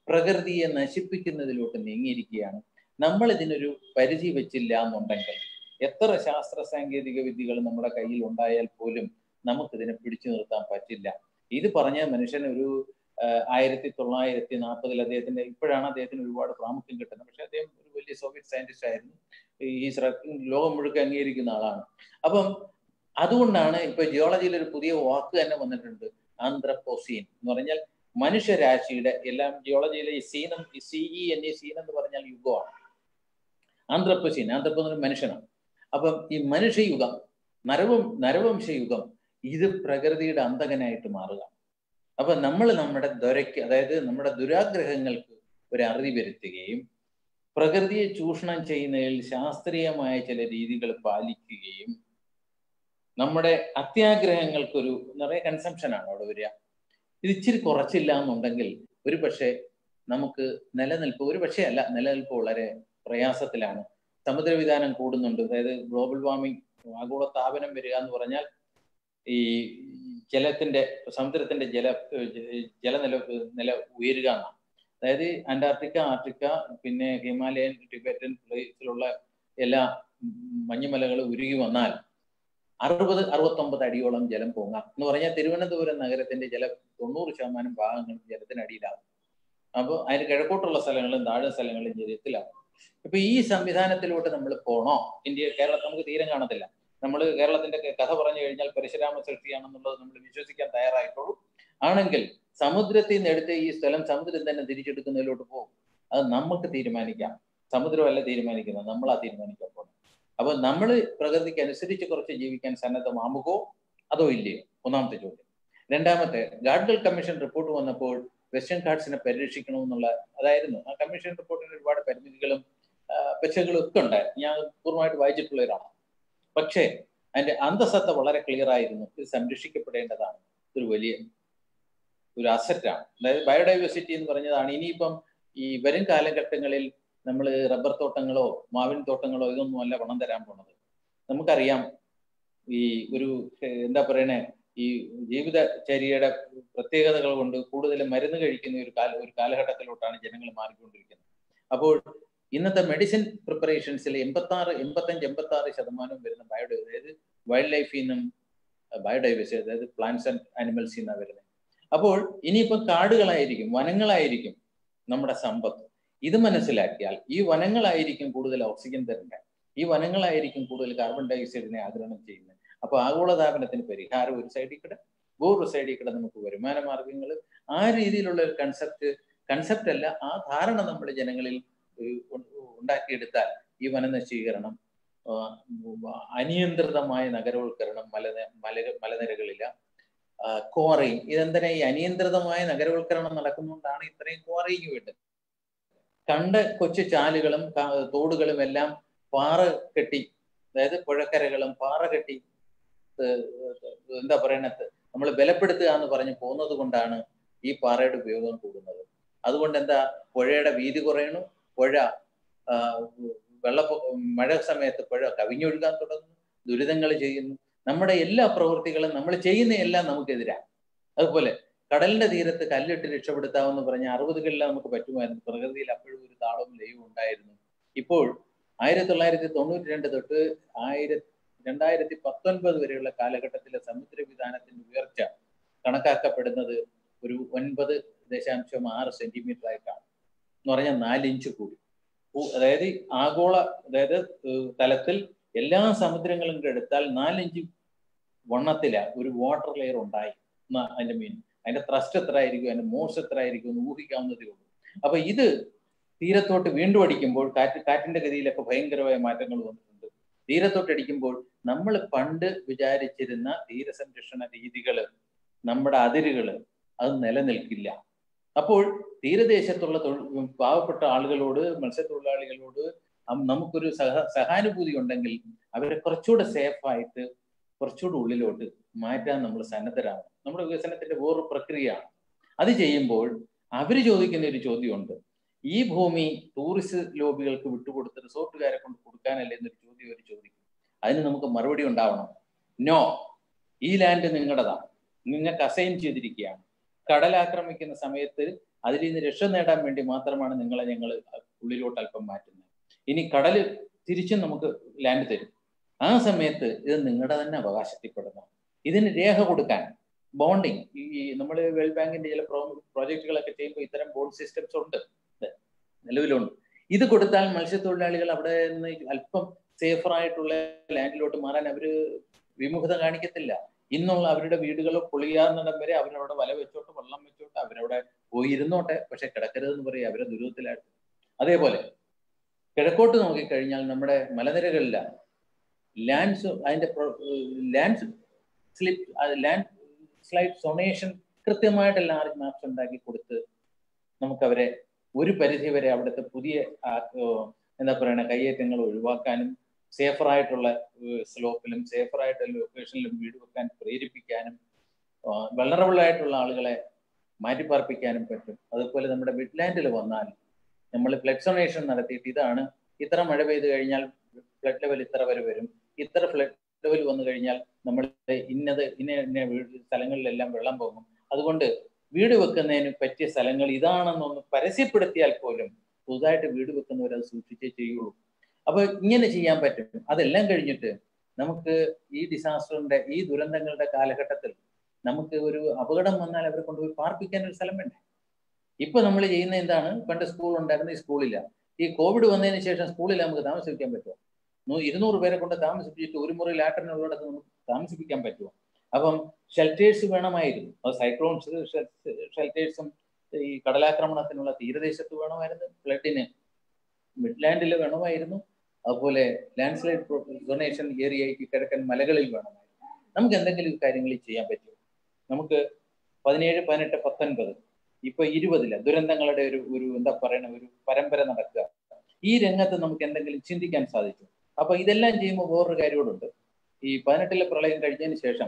പ്രകൃതിയെ നശിപ്പിക്കുന്നതിലോട്ട് നീങ്ങിയിരിക്കുകയാണ് നമ്മൾ ഇതിനൊരു പരിധി വെച്ചില്ല എന്നുണ്ടെങ്കിൽ എത്ര ശാസ്ത്ര സാങ്കേതിക വിദ്യകൾ നമ്മുടെ കയ്യിൽ ഉണ്ടായാൽ പോലും നമുക്കിതിനെ പിടിച്ചു നിർത്താൻ പറ്റില്ല ഇത് പറഞ്ഞ മനുഷ്യൻ ഒരു ആയിരത്തി തൊള്ളായിരത്തി നാൽപ്പതിൽ അദ്ദേഹത്തിന്റെ ഇപ്പോഴാണ് അദ്ദേഹത്തിന് ഒരുപാട് പ്രാമുഖ്യം കിട്ടുന്നത് പക്ഷെ അദ്ദേഹം ഒരു വലിയ സോവിയറ്റ് സയന്റിസ്റ്റ് ആയിരുന്നു ഈ ലോകം മുഴുക്കെ അംഗീകരിക്കുന്ന ആളാണ് അപ്പം അതുകൊണ്ടാണ് ഇപ്പൊ ജിയോളജിയിൽ ഒരു പുതിയ വാക്ക് തന്നെ വന്നിട്ടുണ്ട് ആന്ത്രപ്പോസീൻ എന്ന് പറഞ്ഞാൽ മനുഷ്യരാശിയുടെ എല്ലാം ജിയോളജിയിലെ ഈ സീനം സിഇ എന്നീ സീൻ എന്ന് പറഞ്ഞാൽ യുഗമാണ് ആന്ത്രപ്പോസീൻ ആന്ത്രപ്പോ എന്ന് മനുഷ്യനാണ് അപ്പം ഈ മനുഷ്യയുഗം നരവം നരവംശ യുഗം ഇത് പ്രകൃതിയുടെ അന്തകനായിട്ട് മാറുക അപ്പൊ നമ്മൾ നമ്മുടെ ദൊരയ്ക്ക് അതായത് നമ്മുടെ ദുരാഗ്രഹങ്ങൾക്ക് ഒരു അറിവ് വരുത്തുകയും പ്രകൃതിയെ ചൂഷണം ചെയ്യുന്നതിൽ ശാസ്ത്രീയമായ ചില രീതികൾ പാലിക്കുകയും നമ്മുടെ അത്യാഗ്രഹങ്ങൾക്കൊരു നിറയെ കൺസംഷനാണ് അവിടെ വരിക ഇത് ഇച്ചിരി കുറച്ചില്ല എന്നുണ്ടെങ്കിൽ ഒരു പക്ഷേ നമുക്ക് നിലനിൽപ്പ് ഒരു പക്ഷേ അല്ല നിലനിൽപ്പ് വളരെ പ്രയാസത്തിലാണ് സമുദ്രവിധാനം കൂടുന്നുണ്ട് അതായത് ഗ്ലോബൽ വാർമിംഗ് ആഗോള താപനം വരിക എന്ന് പറഞ്ഞാൽ ഈ ജലത്തിന്റെ സമുദ്രത്തിന്റെ ജല ജലനില നില ഉയരുക എന്നാണ് അതായത് അന്റാർട്ടിക്ക ആർട്ടിക്ക പിന്നെ ഹിമാലയൻ ടിബറ്റൻ പ്ലേസിലുള്ള എല്ലാ മഞ്ഞുമലകളും ഉരുകി വന്നാൽ അറുപത് അറുപത്തൊമ്പത് അടിയോളം ജലം പൊങ്ങാം എന്ന് പറഞ്ഞാൽ തിരുവനന്തപുരം നഗരത്തിന്റെ ജല തൊണ്ണൂറ് ശതമാനം ഭാഗങ്ങളും ജലത്തിനടിയിലാകും അപ്പോൾ അതിന് കിഴക്കോട്ടുള്ള സ്ഥലങ്ങളും താഴെ സ്ഥലങ്ങളും ജലത്തിലാകും ഇപ്പൊ ഈ സംവിധാനത്തിലോട്ട് നമ്മൾ പോണോ ഇന്ത്യ കേരളത്തിൽ നമുക്ക് തീരം കാണത്തില്ല നമ്മൾ കേരളത്തിന്റെ കഥ പറഞ്ഞു കഴിഞ്ഞാൽ പരശുരാമ സൃഷ്ടിയാണെന്നുള്ളത് നമ്മൾ വിശ്വസിക്കാൻ തയ്യാറായിട്ടുള്ളൂ ആണെങ്കിൽ സമുദ്രത്തിൽ നിന്ന് എടുത്ത് ഈ സ്ഥലം സമുദ്രം തന്നെ തിരിച്ചെടുക്കുന്നതിലോട്ട് പോകും അത് നമുക്ക് തീരുമാനിക്കാം സമുദ്രമല്ല തീരുമാനിക്കുന്നത് നമ്മളാ തീരുമാനിക്കാൻ പോകുന്നത് അപ്പൊ നമ്മൾ പ്രകൃതിക്ക് അനുസരിച്ച് കുറച്ച് ജീവിക്കാൻ സന്നദ്ധമാമുകോ അതോ ഇല്ലയോ ഒന്നാമത്തെ ചോദ്യം രണ്ടാമത്തെ ഗാഡ്ഗൽ കമ്മീഷൻ റിപ്പോർട്ട് വന്നപ്പോൾ വെസ്റ്റേൺ ഘാട്സിനെ പരിരക്ഷിക്കണമെന്നുള്ള അതായിരുന്നു ആ കമ്മീഷൻ റിപ്പോർട്ടിന് ഒരുപാട് പരിമിതികളും പെച്ചകളും ഒക്കെ ഉണ്ടായിരുന്നു ഞാൻ പൂർണ്ണമായിട്ട് വായിച്ചിട്ടുള്ള ഒരാളാണ് പക്ഷേ അതിന്റെ അന്തസത്ത വളരെ ക്ലിയർ ആയിരുന്നു ഇത് സംരക്ഷിക്കപ്പെടേണ്ടതാണ് ഒരു വലിയ ഒരു അസറ്റാണ് അതായത് ബയോഡൈവേഴ്സിറ്റി എന്ന് പറഞ്ഞതാണ് ഇനിയിപ്പം ഈ വരും കാലഘട്ടങ്ങളിൽ നമ്മൾ റബ്ബർ തോട്ടങ്ങളോ മാവിൻ തോട്ടങ്ങളോ ഇതൊന്നും അല്ല പണം തരാൻ പോണത് നമുക്കറിയാം ഈ ഒരു എന്താ പറയണേ ഈ ജീവിതചര്യയുടെ പ്രത്യേകതകൾ കൊണ്ട് കൂടുതൽ മരുന്ന് കഴിക്കുന്ന ഒരു കാല ഒരു കാലഘട്ടത്തിലോട്ടാണ് ജനങ്ങൾ മാറിക്കൊണ്ടിരിക്കുന്നത് അപ്പോൾ ഇന്നത്തെ മെഡിസിൻ പ്രിപ്പറേഷൻസിൽ എൺപത്തി ആറ് എൺപത്തഞ്ച് എൺപത്തി ആറ് ശതമാനം വരുന്ന ബയോഡൈ അതായത് വൈൽഡ് ലൈഫിൽ നിന്നും ബയോഡൈവേഴ്സിറ്റി അതായത് പ്ലാന്റ്സ് ആൻഡ് ആനിമൽസിൽ നിന്നാണ് വരുന്നത് അപ്പോൾ ഇനിയിപ്പം കാടുകളായിരിക്കും വനങ്ങളായിരിക്കും നമ്മുടെ സമ്പത്ത് ഇത് മനസ്സിലാക്കിയാൽ ഈ വനങ്ങളായിരിക്കും കൂടുതൽ ഓക്സിജൻ തരേണ്ടത് ഈ വനങ്ങളായിരിക്കും കൂടുതൽ കാർബൺ ഡയോക്സൈഡിനെ ആഗിരണം ചെയ്യുന്നത് അപ്പൊ ആഗോളതാപനത്തിന് പരിഹാരം ഒരു സൈഡിൽ കൂടെ വേറൊരു സൈഡിൽ കൂടെ നമുക്ക് വരുമാന മാർഗങ്ങൾ ആ രീതിയിലുള്ള ഒരു കൺസെപ്റ്റ് കൺസെപ്റ്റ് അല്ല ആ ധാരണ നമ്മൾ ജനങ്ങളിൽ ഉണ്ടാക്കിയെടുത്താൽ ഈ വനനശീകരണം അനിയന്ത്രിതമായ നഗരവൽക്കരണം മല മല മലനിരകളില്ല ക്വാറിങ് ഇതെന്തിനാ ഈ അനിയന്ത്രിതമായ നഗരവൽക്കരണം നടക്കുന്നതുകൊണ്ടാണ് ഇത്രയും ക്വാറിങ് വേണ്ടത് കണ്ട കൊച്ചു ചാലുകളും തോടുകളും എല്ലാം പാറ കെട്ടി അതായത് പുഴക്കരകളും പാറ കെട്ടി എന്താ പറയണത് നമ്മൾ ബലപ്പെടുത്തുക എന്ന് പറഞ്ഞ് പോകുന്നത് കൊണ്ടാണ് ഈ പാറയുടെ ഉപയോഗം കൂടുന്നത് അതുകൊണ്ട് എന്താ പുഴയുടെ വീതി കുറയണു പുഴ വെള്ളപ്പൊക്ക മഴ സമയത്ത് പുഴ കവിഞ്ഞൊഴുകാൻ തുടങ്ങുന്നു ദുരിതങ്ങൾ ചെയ്യുന്നു നമ്മുടെ എല്ലാ പ്രവൃത്തികളും നമ്മൾ ചെയ്യുന്ന എല്ലാം നമുക്കെതിരാണ് അതുപോലെ കടലിന്റെ തീരത്ത് കല്ലിട്ട് രക്ഷപ്പെടുത്താമെന്ന് പറഞ്ഞ അറുപതുകളിൽ നമുക്ക് പറ്റുമായിരുന്നു പ്രകൃതിയിൽ അപ്പോഴും ഒരു താളവും ലയവും ഉണ്ടായിരുന്നു ഇപ്പോൾ ആയിരത്തി തൊള്ളായിരത്തി തൊണ്ണൂറ്റി രണ്ട് തൊട്ട് ആയിരത്തി രണ്ടായിരത്തി പത്തൊൻപത് വരെയുള്ള കാലഘട്ടത്തിലെ സമുദ്രവിധാനത്തിന്റെ ഉയർച്ച കണക്കാക്കപ്പെടുന്നത് ഒരു ഒൻപത് ദശാംശം ആറ് സെന്റിമീറ്റർ ആയിട്ടാണ് എന്ന് പറഞ്ഞാൽ നാലിഞ്ച് കൂടി അതായത് ആഗോള അതായത് തലത്തിൽ എല്ലാ സമുദ്രങ്ങളും എടുത്താൽ നാലിഞ്ച് വണ്ണത്തില ഒരു വാട്ടർ ലെയർ ഉണ്ടായി അതിന്റെ മീൻ അതിന്റെ ത്രസ്റ്റ് എത്ര ആയിരിക്കും അതിന്റെ മോഴ്സ് എത്ര ആയിരിക്കും എന്ന് ഊഹിക്കാവുന്നതേ ഉള്ളൂ അപ്പൊ ഇത് തീരത്തോട്ട് വീണ്ടും അടിക്കുമ്പോൾ കാറ്റ് കാറ്റിന്റെ ഗതിയിലൊക്കെ ഭയങ്കരമായ മാറ്റങ്ങൾ വന്നിട്ടുണ്ട് തീരത്തോട്ട് അടിക്കുമ്പോൾ നമ്മൾ പണ്ട് വിചാരിച്ചിരുന്ന തീരസംരക്ഷണ രീതികൾ നമ്മുടെ അതിരുകൾ അത് നിലനിൽക്കില്ല അപ്പോൾ തീരദേശത്തുള്ള പാവപ്പെട്ട ആളുകളോട് മത്സ്യത്തൊഴിലാളികളോട് നമുക്കൊരു സഹ സഹാനുഭൂതി ഉണ്ടെങ്കിൽ അവരെ കുറച്ചുകൂടെ സേഫ് ആയിട്ട് കുറച്ചുകൂടെ ഉള്ളിലോട്ട് മാറ്റാൻ നമ്മൾ സന്നദ്ധരാണ് നമ്മുടെ വികസനത്തിന്റെ വേറൊരു പ്രക്രിയയാണ് അത് ചെയ്യുമ്പോൾ അവർ ചോദിക്കുന്ന ഒരു ചോദ്യമുണ്ട് ഈ ഭൂമി ടൂറിസ്റ്റ് ലോബികൾക്ക് വിട്ടുകൊടുത്ത് റിസോർട്ടുകാരെ കൊണ്ട് കൊടുക്കാനല്ലേ എന്നൊരു ചോദ്യം അവർ ചോദിക്കും അതിന് നമുക്ക് മറുപടി ഉണ്ടാവണം നോ ഈ ലാൻഡ് നിങ്ങളുടേതാണ് നിങ്ങൾക്ക് അസൈൻ ചെയ്തിരിക്കുകയാണ് കടൽ ആക്രമിക്കുന്ന സമയത്ത് അതിൽ നിന്ന് രക്ഷ നേടാൻ വേണ്ടി മാത്രമാണ് നിങ്ങളെ ഞങ്ങൾ ഉള്ളിലോട്ട് അല്പം മാറ്റുന്നത് ഇനി കടല് തിരിച്ചും നമുക്ക് ലാൻഡ് തരും ആ സമയത്ത് ഇത് നിങ്ങളുടെ തന്നെ അവകാശത്തിൽപ്പെടുന്നു ഇതിന് രേഖ കൊടുക്കാൻ ബോണ്ടിങ് ഈ നമ്മൾ വേൾഡ് ബാങ്കിന്റെ ചില പ്രോ പ്രോജക്റ്റുകളൊക്കെ ചെയ്യുമ്പോൾ ഇത്തരം ബോണ്ട് സിസ്റ്റംസ് ഉണ്ട് നിലവിലുണ്ട് ഇത് കൊടുത്താൽ മത്സ്യത്തൊഴിലാളികൾ അവിടെ നിന്ന് അല്പം സേഫർ ആയിട്ടുള്ള ലാൻഡിലോട്ട് മാറാൻ അവര് വിമുഖത കാണിക്കത്തില്ല ഇന്നുള്ള അവരുടെ വീടുകൾ പൊളിയാകുന്നിടം വരെ അവരവിടെ വല വെച്ചോട്ട് വെള്ളം വെച്ചോട്ട് അവരവിടെ പോയി ഇരുന്നോട്ടെ പക്ഷെ കിടക്കരുതെന്ന് പറയും അവരെ ദുരിതത്തിലായിട്ട് അതേപോലെ കിഴക്കോട്ട് നോക്കിക്കഴിഞ്ഞാൽ നമ്മുടെ മലനിരകളിലാണ് ലാൻഡ്സ് അതിന്റെ land slip land slide zonation കൃത്യമായിട്ട് ലാർജ് മാപ്സ് ഉണ്ടാക്കി കൊടുത്ത് നമുക്കവരെ ഒരു പരിധി വരെ അവിടുത്തെ പുതിയ എന്താ പറയണ കയ്യേറ്റങ്ങൾ ഒഴിവാക്കാനും സേഫറായിട്ടുള്ള സ്ലോപ്പിലും സേഫറായിട്ടുള്ള ലൊക്കേഷനിലും വീട് വെക്കാൻ പ്രേരിപ്പിക്കാനും വള്ളറബിൾ ആയിട്ടുള്ള ആളുകളെ മാറ്റിപ്പാർപ്പിക്കാനും പറ്റും അതുപോലെ നമ്മുടെ മിഡ്ലാൻഡിൽ വന്നാൽ നമ്മൾ ഫ്ലക്സോണേഷൻ നടത്തിയിട്ട് ഇതാണ് ഇത്ര മഴ പെയ്ത് കഴിഞ്ഞാൽ ഫ്ലഡ് ലെവൽ ഇത്ര വരെ വരും ഇത്ര ഫ്ലഡ് ലെവൽ വന്നു കഴിഞ്ഞാൽ നമ്മൾ ഇന്നത് ഇന്ന ഇന്ന വീട് സ്ഥലങ്ങളിലെല്ലാം വെള്ളം പോകും അതുകൊണ്ട് വീട് വെക്കുന്നതിന് പറ്റിയ സ്ഥലങ്ങൾ ഇതാണെന്നൊന്ന് പരസ്യപ്പെടുത്തിയാൽ പോലും പുതുതായിട്ട് വീട് വെക്കുന്നവർ അത് സൂക്ഷിച്ചേ ചെയ്യുള്ളൂ അപ്പൊ ഇങ്ങനെ ചെയ്യാൻ പറ്റും അതെല്ലാം കഴിഞ്ഞിട്ട് നമുക്ക് ഈ ഡിസാസ്റ്ററിന്റെ ഈ ദുരന്തങ്ങളുടെ കാലഘട്ടത്തിൽ നമുക്ക് ഒരു അപകടം വന്നാൽ അവരെ കൊണ്ടുപോയി പാർപ്പിക്കാൻ ഒരു സ്ഥലം വേണ്ടേ ഇപ്പൊ നമ്മൾ ചെയ്യുന്ന എന്താണ് പണ്ട് സ്കൂൾ ഉണ്ടായിരുന്ന ഈ സ്കൂളില്ല ഈ കോവിഡ് വന്നതിന് ശേഷം സ്കൂളിൽ നമുക്ക് താമസിപ്പിക്കാൻ പറ്റുമോ ഇരുന്നൂറ് പേരെ കൊണ്ട് താമസിപ്പിച്ചിട്ട് ഒരു മുറി ലാറ്ററിനുള്ളിടത്ത് നമുക്ക് താമസിപ്പിക്കാൻ പറ്റുമോ അപ്പം ഷെൽറ്റേഴ്സ് വേണമായിരുന്നു അത് സൈക്ലോൺസ് ഷെൽറ്റേഴ്സും ഈ കടലാക്രമണത്തിനുള്ള തീരദേശത്ത് വേണമായിരുന്നു ഫ്ലഡിന് മിഡ്ലാൻഡിൽ വേണമായിരുന്നു അതുപോലെ ലാൻഡ് സ്ലൈഡ് ഡൊണേഷൻ ഏരിയയ്ക്ക് കിഴക്കൻ മലകളിൽ വേണമായിരുന്നു നമുക്ക് എന്തെങ്കിലും കാര്യങ്ങളിൽ ചെയ്യാൻ പറ്റുമോ നമുക്ക് പതിനേഴ് പതിനെട്ട് പത്തൊൻപത് ഇപ്പൊ ഇരുപതില്ല ദുരന്തങ്ങളുടെ ഒരു ഒരു എന്താ പറയുന്ന ഒരു പരമ്പര നടക്കുക ഈ രംഗത്ത് നമുക്ക് എന്തെങ്കിലും ചിന്തിക്കാൻ സാധിച്ചു അപ്പൊ ഇതെല്ലാം ചെയ്യുമ്പോൾ വേറൊരു കാര്യമോടുണ്ട് ഈ പതിനെട്ടിലെ പ്രളയം കഴിഞ്ഞതിന് ശേഷം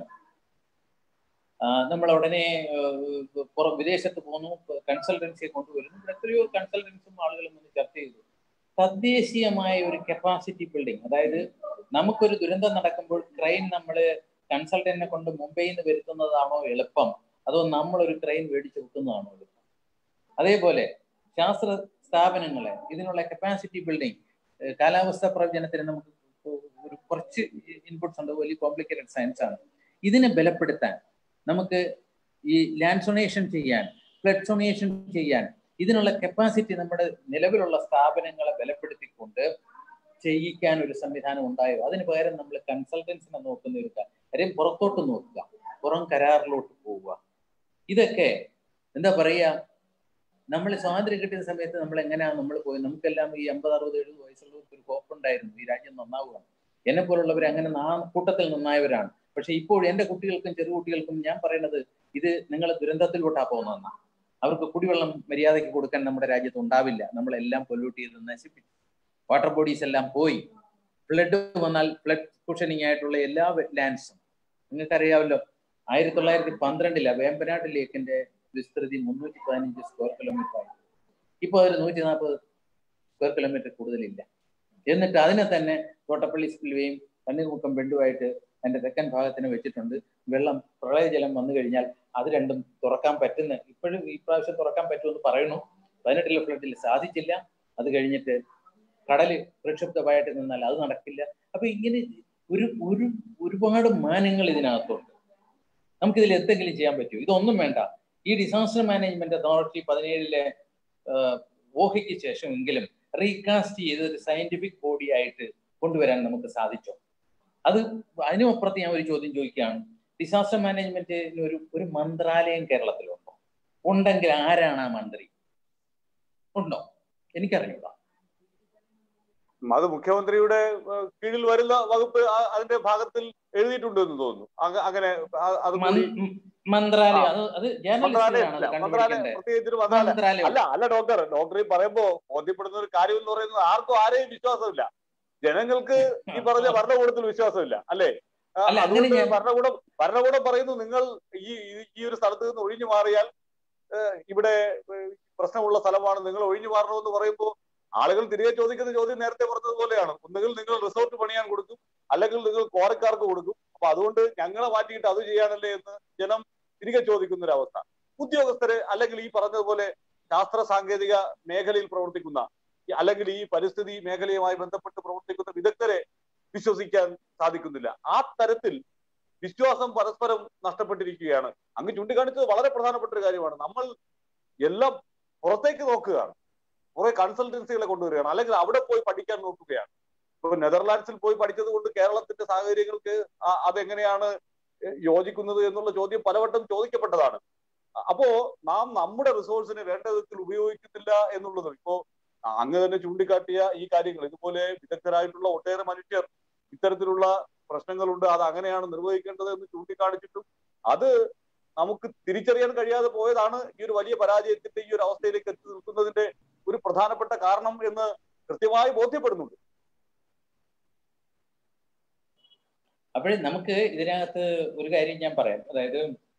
നമ്മൾ ഉടനെ പുറം വിദേശത്ത് പോകുന്നു കൺസൾട്ടൻസിയെ കൊണ്ടുവരുന്നു ഇവിടെ എത്രയോ കൺസൾട്ടൻസും ആളുകളും വന്ന് ചർച്ച ചെയ്തു തദ്ദേശീയമായ ഒരു കപ്പാസിറ്റി ബിൽഡിംഗ് അതായത് നമുക്കൊരു ദുരന്തം നടക്കുമ്പോൾ ക്രൈൻ നമ്മൾ കൺസൾട്ടന്റിനെ കൊണ്ട് മുംബൈയിൽ നിന്ന് വരുത്തുന്നതാണോ എളുപ്പം അതോ നമ്മളൊരു ക്രൈൻ മേടിച്ച് വെക്കുന്നതാണോ എളുപ്പം അതേപോലെ ശാസ്ത്ര സ്ഥാപനങ്ങളെ ഇതിനുള്ള കപ്പാസിറ്റി ബിൽഡിംഗ് കാലാവസ്ഥ പ്രവചനത്തിന് നമുക്ക് ഒരു കുറച്ച് ഇൻപുട്സ് ഉണ്ട് വലിയ കോംപ്ലിക്കേറ്റഡ് സയൻസ് ആണ് ഇതിനെ ബലപ്പെടുത്താൻ നമുക്ക് ഈ ലാൻഡ് സൊണേഷൻ ചെയ്യാൻ ഫ്ലഡ് സൊണേഷൻ ചെയ്യാൻ ഇതിനുള്ള കപ്പാസിറ്റി നമ്മുടെ നിലവിലുള്ള സ്ഥാപനങ്ങളെ ബലപ്പെടുത്തിക്കൊണ്ട് ചെയ്യിക്കാൻ ഒരു സംവിധാനം ഉണ്ടായോ അതിന് പകരം നമ്മൾ കൺസൾട്ടൻസിനെ നോക്കുന്ന ഒരു കാര്യം പുറത്തോട്ട് നോക്കുക പുറം കരാറിലോട്ട് പോവുക ഇതൊക്കെ എന്താ പറയുക നമ്മൾ സ്വാതന്ത്ര്യം കിട്ടിയ സമയത്ത് നമ്മൾ എങ്ങനെയാണ് നമ്മൾ പോയി നമുക്കെല്ലാം ഈ അമ്പത് അറുപത് എഴുപത് വയസ്സുള്ളവർക്ക് ഒരു കോപ്പുണ്ടായിരുന്നു ഈ രാജ്യം നന്നാവുക എന്നെ പോലുള്ളവർ അങ്ങനെ നാ കൂട്ടത്തിൽ നന്നായവരാണ് പക്ഷെ ഇപ്പോൾ എന്റെ കുട്ടികൾക്കും ചെറുകുട്ടികൾക്കും ഞാൻ പറയുന്നത് ഇത് നിങ്ങൾ ദുരന്തത്തിലോട്ടാ പോകുന്നതെന്നാ അവർക്ക് കുടിവെള്ളം മര്യാദയ്ക്ക് കൊടുക്കാൻ നമ്മുടെ രാജ്യത്ത് ഉണ്ടാവില്ല നമ്മളെല്ലാം പൊല്യൂട്ട് ചെയ്ത് നശിപ്പിച്ചു വാട്ടർ ബോഡീസ് എല്ലാം പോയി ഫ്ലഡ് വന്നാൽ ഫ്ലഡ് കുഷനിങ് ആയിട്ടുള്ള എല്ലാ ലാൻഡ്സും നിങ്ങൾക്കറിയാമല്ലോ ആയിരത്തി തൊള്ളായിരത്തി പന്ത്രണ്ടില വേമ്പനാട്ട് ലേക്കിന്റെ വിസ്തൃതി മുന്നൂറ്റി പതിനഞ്ച് സ്ക്വയർ കിലോമീറ്റർ ആയി ഇപ്പോൾ ഒരു നൂറ്റി നാൽപ്പത് സ്ക്വയർ കിലോമീറ്റർ കൂടുതലില്ല എന്നിട്ട് അതിനെ തന്നെ തോട്ടപ്പള്ളി സ്പിൽവേയും തണ്ണീർമുക്കം ബെണ്ടുമായിട്ട് അതിന്റെ തെക്കൻ ഭാഗത്തിന് വെച്ചിട്ടുണ്ട് വെള്ളം പ്രളയജലം വന്നു കഴിഞ്ഞാൽ അത് രണ്ടും തുറക്കാൻ പറ്റുന്ന ഇപ്പോഴും ഈ പ്രാവശ്യം തുറക്കാൻ പറ്റുമെന്ന് പറയുന്നു പതിനെട്ടിലെ ഫ്ലഡിൽ സാധിച്ചില്ല അത് കഴിഞ്ഞിട്ട് കടല് പ്രക്ഷുബ്ധമായിട്ട് നിന്നാൽ അത് നടക്കില്ല അപ്പൊ ഇങ്ങനെ ഒരു ഒരു ഒരുപാട് മാനങ്ങൾ ഇതിനകത്തുണ്ട് നമുക്കിതിൽ എന്തെങ്കിലും ചെയ്യാൻ പറ്റുമോ ഇതൊന്നും വേണ്ട ഈ ഡിസാസ്റ്റർ മാനേജ്മെന്റ് അതോറിറ്റി പതിനേഴിലെ ഓഹയ്ക്ക് ശേഷമെങ്കിലും റീകാസ്റ്റ് ചെയ്ത് ഒരു സയന്റിഫിക് ബോഡി ആയിട്ട് കൊണ്ടുവരാൻ നമുക്ക് സാധിച്ചോ അത് അതിനുമപ്പുറത്ത് ഞാൻ ഒരു ചോദ്യം ചോദിക്കുകയാണ് ഡിസാസ്റ്റർ മാനേജ്മെന്റിന് ഒരു ഒരു മന്ത്രാലയം കേരളത്തിലുണ്ടോ ഉണ്ടെങ്കിൽ ആരാണ് ആ മന്ത്രി ഉണ്ടോ എനിക്കറിഞ്ഞൂടാ അത് മുഖ്യമന്ത്രിയുടെ കീഴിൽ വരുന്ന വകുപ്പ് അതിന്റെ ഭാഗത്തിൽ എഴുതിയിട്ടുണ്ട് എന്ന് തോന്നുന്നു അങ്ങനെ അത് മന്ത്രാലയം അത് അത് മന്ത്രാലയം പ്രത്യേകിച്ചൊരു മന്ത്രാലയം അല്ല അല്ല ഡോക്ടർ ഡോക്ടർ ഈ പറയുമ്പോ ബോധ്യപ്പെടുന്ന ഒരു കാര്യം എന്ന് പറയുന്നത് ആർക്കും ആരെയും വിശ്വാസമില്ല ജനങ്ങൾക്ക് ഈ പറഞ്ഞ ഭരണകൂടത്തിൽ വിശ്വാസമില്ല അല്ലേ അതുകൊണ്ട് ഭരണകൂടം ഭരണകൂടം പറയുന്നു നിങ്ങൾ ഈ ഈ ഒരു സ്ഥലത്ത് നിന്ന് ഒഴിഞ്ഞു മാറിയാൽ ഇവിടെ പ്രശ്നമുള്ള സ്ഥലമാണ് നിങ്ങൾ ഒഴിഞ്ഞു മാറണമെന്ന് പറയുമ്പോൾ ആളുകൾ തിരികെ ചോദിക്കുന്ന ചോദ്യം നേരത്തെ പറഞ്ഞതുപോലെയാണ് ഒന്നുകിൽ നിങ്ങൾ റിസോർട്ട് പണിയാൻ കൊടുക്കും അല്ലെങ്കിൽ നിങ്ങൾ കോറക്കാർക്ക് കൊടുക്കും അപ്പൊ അതുകൊണ്ട് ഞങ്ങളെ മാറ്റിയിട്ട് അത് ചെയ്യാനല്ലേ എന്ന് ജനം തിരികെ ചോദിക്കുന്ന ഒരു അവസ്ഥ ഉദ്യോഗസ്ഥര് അല്ലെങ്കിൽ ഈ പറഞ്ഞതുപോലെ ശാസ്ത്ര സാങ്കേതിക മേഖലയിൽ പ്രവർത്തിക്കുന്ന ഈ- അല്ലെങ്കിൽ ഈ പരിസ്ഥിതി മേഖലയുമായി ബന്ധപ്പെട്ട് പ്രവർത്തിക്കുന്ന വിദഗ്ധരെ വിശ്വസിക്കാൻ സാധിക്കുന്നില്ല ആ തരത്തിൽ വിശ്വാസം പരസ്പരം നഷ്ടപ്പെട്ടിരിക്കുകയാണ് അങ്ങ് ചൂണ്ടിക്കാണിച്ചത് വളരെ പ്രധാനപ്പെട്ട ഒരു കാര്യമാണ് നമ്മൾ എല്ലാം പുറത്തേക്ക് നോക്കുകയാണ് കുറെ കൺസൾട്ടൻസികളെ കൊണ്ടുവരികയാണ് അല്ലെങ്കിൽ അവിടെ പോയി പഠിക്കാൻ നോക്കുകയാണ് ഇപ്പൊ നെതർലാൻഡ്സിൽ പോയി പഠിച്ചത് കൊണ്ട് കേരളത്തിന്റെ സാഹചര്യങ്ങൾക്ക് ആ- അതെങ്ങനെയാണ് യോജിക്കുന്നത് എന്നുള്ള ചോദ്യം പലവട്ടം ചോദിക്കപ്പെട്ടതാണ് അപ്പോ നാം നമ്മുടെ റിസോഴ്സിനെ വേണ്ട വിധത്തിൽ ഉപയോഗിക്കുന്നില്ല എന്നുള്ളത് ഇപ്പോ അങ്ങ് തന്നെ ചൂണ്ടിക്കാട്ടിയ ഈ കാര്യങ്ങൾ ഇതുപോലെ വിദഗ്ധരായിട്ടുള്ള ഒട്ടേറെ മനുഷ്യർ ഇത്തരത്തിലുള്ള പ്രശ്നങ്ങളുണ്ട് അത് അങ്ങനെയാണ് നിർവഹിക്കേണ്ടത് എന്ന് ചൂണ്ടിക്കാണിച്ചിട്ടും അത് നമുക്ക് തിരിച്ചറിയാൻ കഴിയാതെ പോയതാണ് ഈ ഒരു വലിയ പരാജയത്തിന്റെ ഈ ഒരു അവസ്ഥയിലേക്ക് എത്തി നിൽക്കുന്നതിന്റെ ഒരു പ്രധാനപ്പെട്ട കാരണം എന്ന് കൃത്യമായി ബോധ്യപ്പെടുന്നുണ്ട് അപ്പോഴേ നമുക്ക് ഇതിനകത്ത് ഒരു കാര്യം ഞാൻ പറയാം അതായത്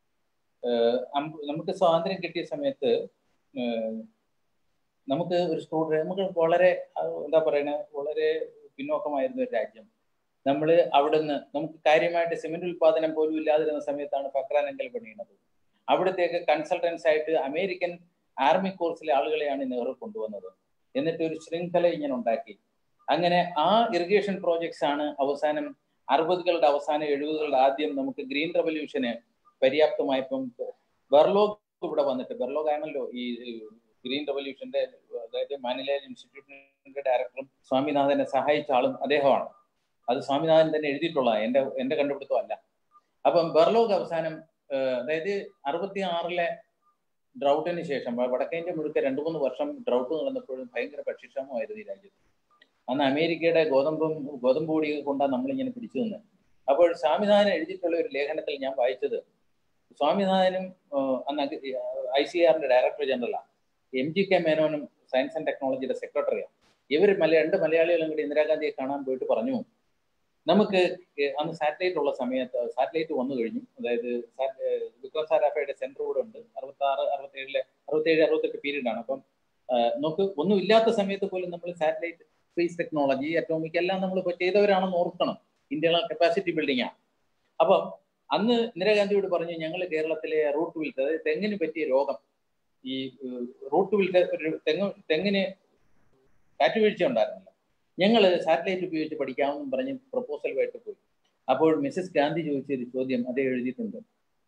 ഏഹ് അമ്പ- നമുക്ക് സ്വാതന്ത്ര്യം കിട്ടിയ സമയത്ത് ഏഹ് നമുക്ക് ഒരു സ്റ്റുഡന്റ് നമുക്ക് വളരെ അഹ് എന്താ പറയണ വളരെ പിന്നോക്കമായിരുന്ന ഒരു രാജ്യം നമ്മൾ അവിടുന്ന് നമുക്ക് കാര്യമായിട്ട് സിമെന്റ് ഉൽപാദനം പോലും ഇല്ലാതിരുന്ന സമയത്താണ് ഫക്രാനങ്കൽ പണിയുന്നത് അവിടത്തേക്ക് കൺസൾട്ടൻസ് ആയിട്ട് അമേരിക്കൻ ആർമി കോഴ്സിലെ ആളുകളെയാണ് നെഹ്റു കൊണ്ടുവന്നത് എന്നിട്ട് ഒരു ശൃംഖല ഇങ്ങനെ ഉണ്ടാക്കി അങ്ങനെ ആ ഇറിഗേഷൻ പ്രോജക്ട്സ് ആണ് അവസാനം അറുപതുകളുടെ അവസാനം എഴുപതുകളുടെ ആദ്യം നമുക്ക് ഗ്രീൻ റവല്യൂഷന് പര്യാപ്തമായപ്പം ബെർലോഗ് ഇവിടെ വന്നിട്ട് ബെർലോഗ് ആണല്ലോ ഈ ഗ്രീൻ റവല്യൂഷന്റെ അതായത് മാനിലേൽ ഇൻസ്റ്റിറ്റ്യൂട്ടിന്റെ ഡയറക്ടറും സ്വാമിനാഥനെ സഹായിച്ച ആളും അദ്ദേഹമാണ് അത് സ്വാമിനാഥൻ തന്നെ എഴുതിയിട്ടുള്ളതാണ് എന്റെ എന്റെ കണ്ടുപിടുത്തമല്ല അപ്പം ബെർലോഗ് അവസാനം ഏഹ്, അതായത് അറുപത്തി ആറിലെ ഡ്രൗട്ടിന് ശേഷം വ- വടക്കേന്ത്യ മുഴുക്ക രണ്ടു മൂന്ന് വർഷം ഡ്രൗട്ട് നടന്നപ്പോഴും ഭയങ്കര ഭക്ഷ്യക്ഷാമമായിരുന്നു ഈ രാജ്യത്ത് അന്ന് അമേരിക്കയുടെ ഗോതമ്പും ഗോതമ്പ് പൊടിയൊക്കെ കൊണ്ടാണ് നമ്മളിങ്ങനെ പിടിച്ചു നിന്ന് അപ്പോൾ സ്വാമിനാഥൻ എഴുതിയിട്ടുള്ള ഒരു ലേഖനത്തിൽ ഞാൻ വായിച്ചത് സ്വാമിനാഥനും ഏഹ്, അന്ന് ഐ സി ആറിന്റെ ഡയറക്ടർ ജനറലാണ് എം ജി കെ മേനോനും സയൻസ് ആൻഡ് ടെക്നോളജിയുടെ സെക്രട്ടറിയാണ് ഇവർ മല രണ്ട് മലയാളികളും കൂടി ഇന്ദിരാഗാന്ധിയെ കാണാൻ പോയിട്ട് പറഞ്ഞു നമുക്ക് ഏഹ്, അന്ന് സാറ്റലൈറ്റ് ഉള്ള സമയത്ത് സാറ്റലൈറ്റ് വന്നു കഴിഞ്ഞു അതായത് സാറ്റ്- ഏഹ്, വിക്രം സാരാഭായുടെ സെന്റർ കൂടെ ഉണ്ട് അറുപത്തി ആറ് അറുപത്തേഴിലെ അറുപത്തേഴ് അറുപത്തെട്ട് പീരീഡ് ആണ് അപ്പം ആഹ്, നമുക്ക് ഒന്നും ഇല്ലാത്ത സമയത്ത് പോലും നമ്മൾ സാറ്റലൈറ്റ് സ്പേസ് ടെക്നോളജി അറ്റോമിക് എല്ലാം നമ്മൾ ഇപ്പോൾ ചെയ്തവരാണെന്ന് ഓർക്കണം ഇന്റേണൽ കപ്പാസിറ്റി ബിൽഡിംഗ് ആണ് അപ്പം അന്ന് ഇന്ദിരാഗാന്ധിയോട് പറഞ്ഞു ഞങ്ങൾ കേരളത്തിലെ റൂട്ട് വിൽറ്റ് അതായത് തെങ്ങിന് പറ്റിയ രോഗം ഈ റൂട്ട് വിൽറ്റ് ഒരു തെങ്ങ് തെങ്ങിന് കാറ്റുവീഴ്ച ഉണ്ടായിരുന്നില്ല ഞങ്ങൾ സാറ്റലൈറ്റ് ഉപയോഗിച്ച് പഠിക്കാമെന്നും പറഞ്ഞ് പ്രപ്പോസലുമായിട്ട് പോയി അപ്പോൾ മിസസ് ഗാന്ധി ചോദിച്ചൊരു ചോദ്യം അതേ എഴുതിയിട്ടുണ്ട്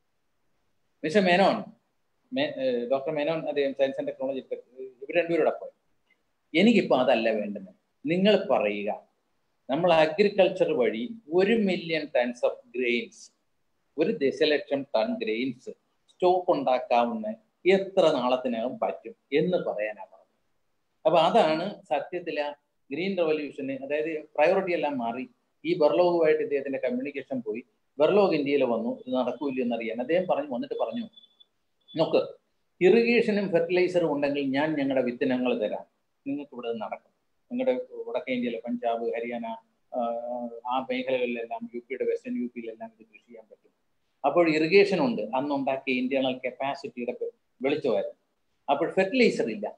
മിസ്റ്റർ മേനോൻ ഡോക്ടർ മേനോൻ അദ്ദേഹം സയൻസ് ആൻഡ് ടെക്നോളജി ഇവർ രണ്ടുപേരുടെ പോയി എനിക്കിപ്പോൾ അതല്ല വേണ്ടുന്നത് നിങ്ങൾ പറയുക നമ്മൾ അഗ്രികൾച്ചർ വഴി ഒരു മില്യൺ ടൺസ് ഓഫ് ഗ്രെയിൻസ് ഒരു ദശലക്ഷം ടൺ ഗ്രെയിൻസ് സ്റ്റോക്ക് ഉണ്ടാക്കാവുന്ന എത്ര നാളത്തിനകം പറ്റും എന്ന് പറയാനാണ് പറഞ്ഞത് അപ്പൊ അതാണ് സത്യത്തിലെ ഗ്രീൻ റവല്യൂഷന് അതായത് പ്രയോറിറ്റി എല്ലാം മാറി ഈ ബെർലോഗുമായിട്ട് ഇദ്ദേഹത്തിന്റെ കമ്മ്യൂണിക്കേഷൻ പോയി ബെർലോഗ് ഇന്ത്യയിൽ വന്നു ഇത് നടക്കൂല എന്നറിയാൻ അദ്ദേഹം പറഞ്ഞു വന്നിട്ട് പറഞ്ഞു നോക്ക് ഇറിഗേഷനും ഫെർട്ടിലൈസറും ഉണ്ടെങ്കിൽ ഞാൻ ഞങ്ങളുടെ വിത്തിനങ്ങൾ തരാം നിങ്ങൾക്ക് ഇവിടെ നിന്ന് നടക്കും നിങ്ങളുടെ വടക്കേ ഇന്ത്യയിലെ പഞ്ചാബ് ഹരിയാന ആഹ് ആ മേഖലകളിലെല്ലാം യു പിയുടെ വെസ്റ്റേൺ യു പിയിലെല്ലാം ഇത് കൃഷി ചെയ്യാൻ പറ്റും അപ്പോൾ ഇറിഗേഷൻ ഉണ്ട് അന്നുണ്ടാക്കിയ ഇന്റേണൽ കപ്പാസിറ്റിയുടെ വെളിച്ചമായിരുന്നു അപ്പോൾ ഫെർട്ടിലൈസർ ഇല്ല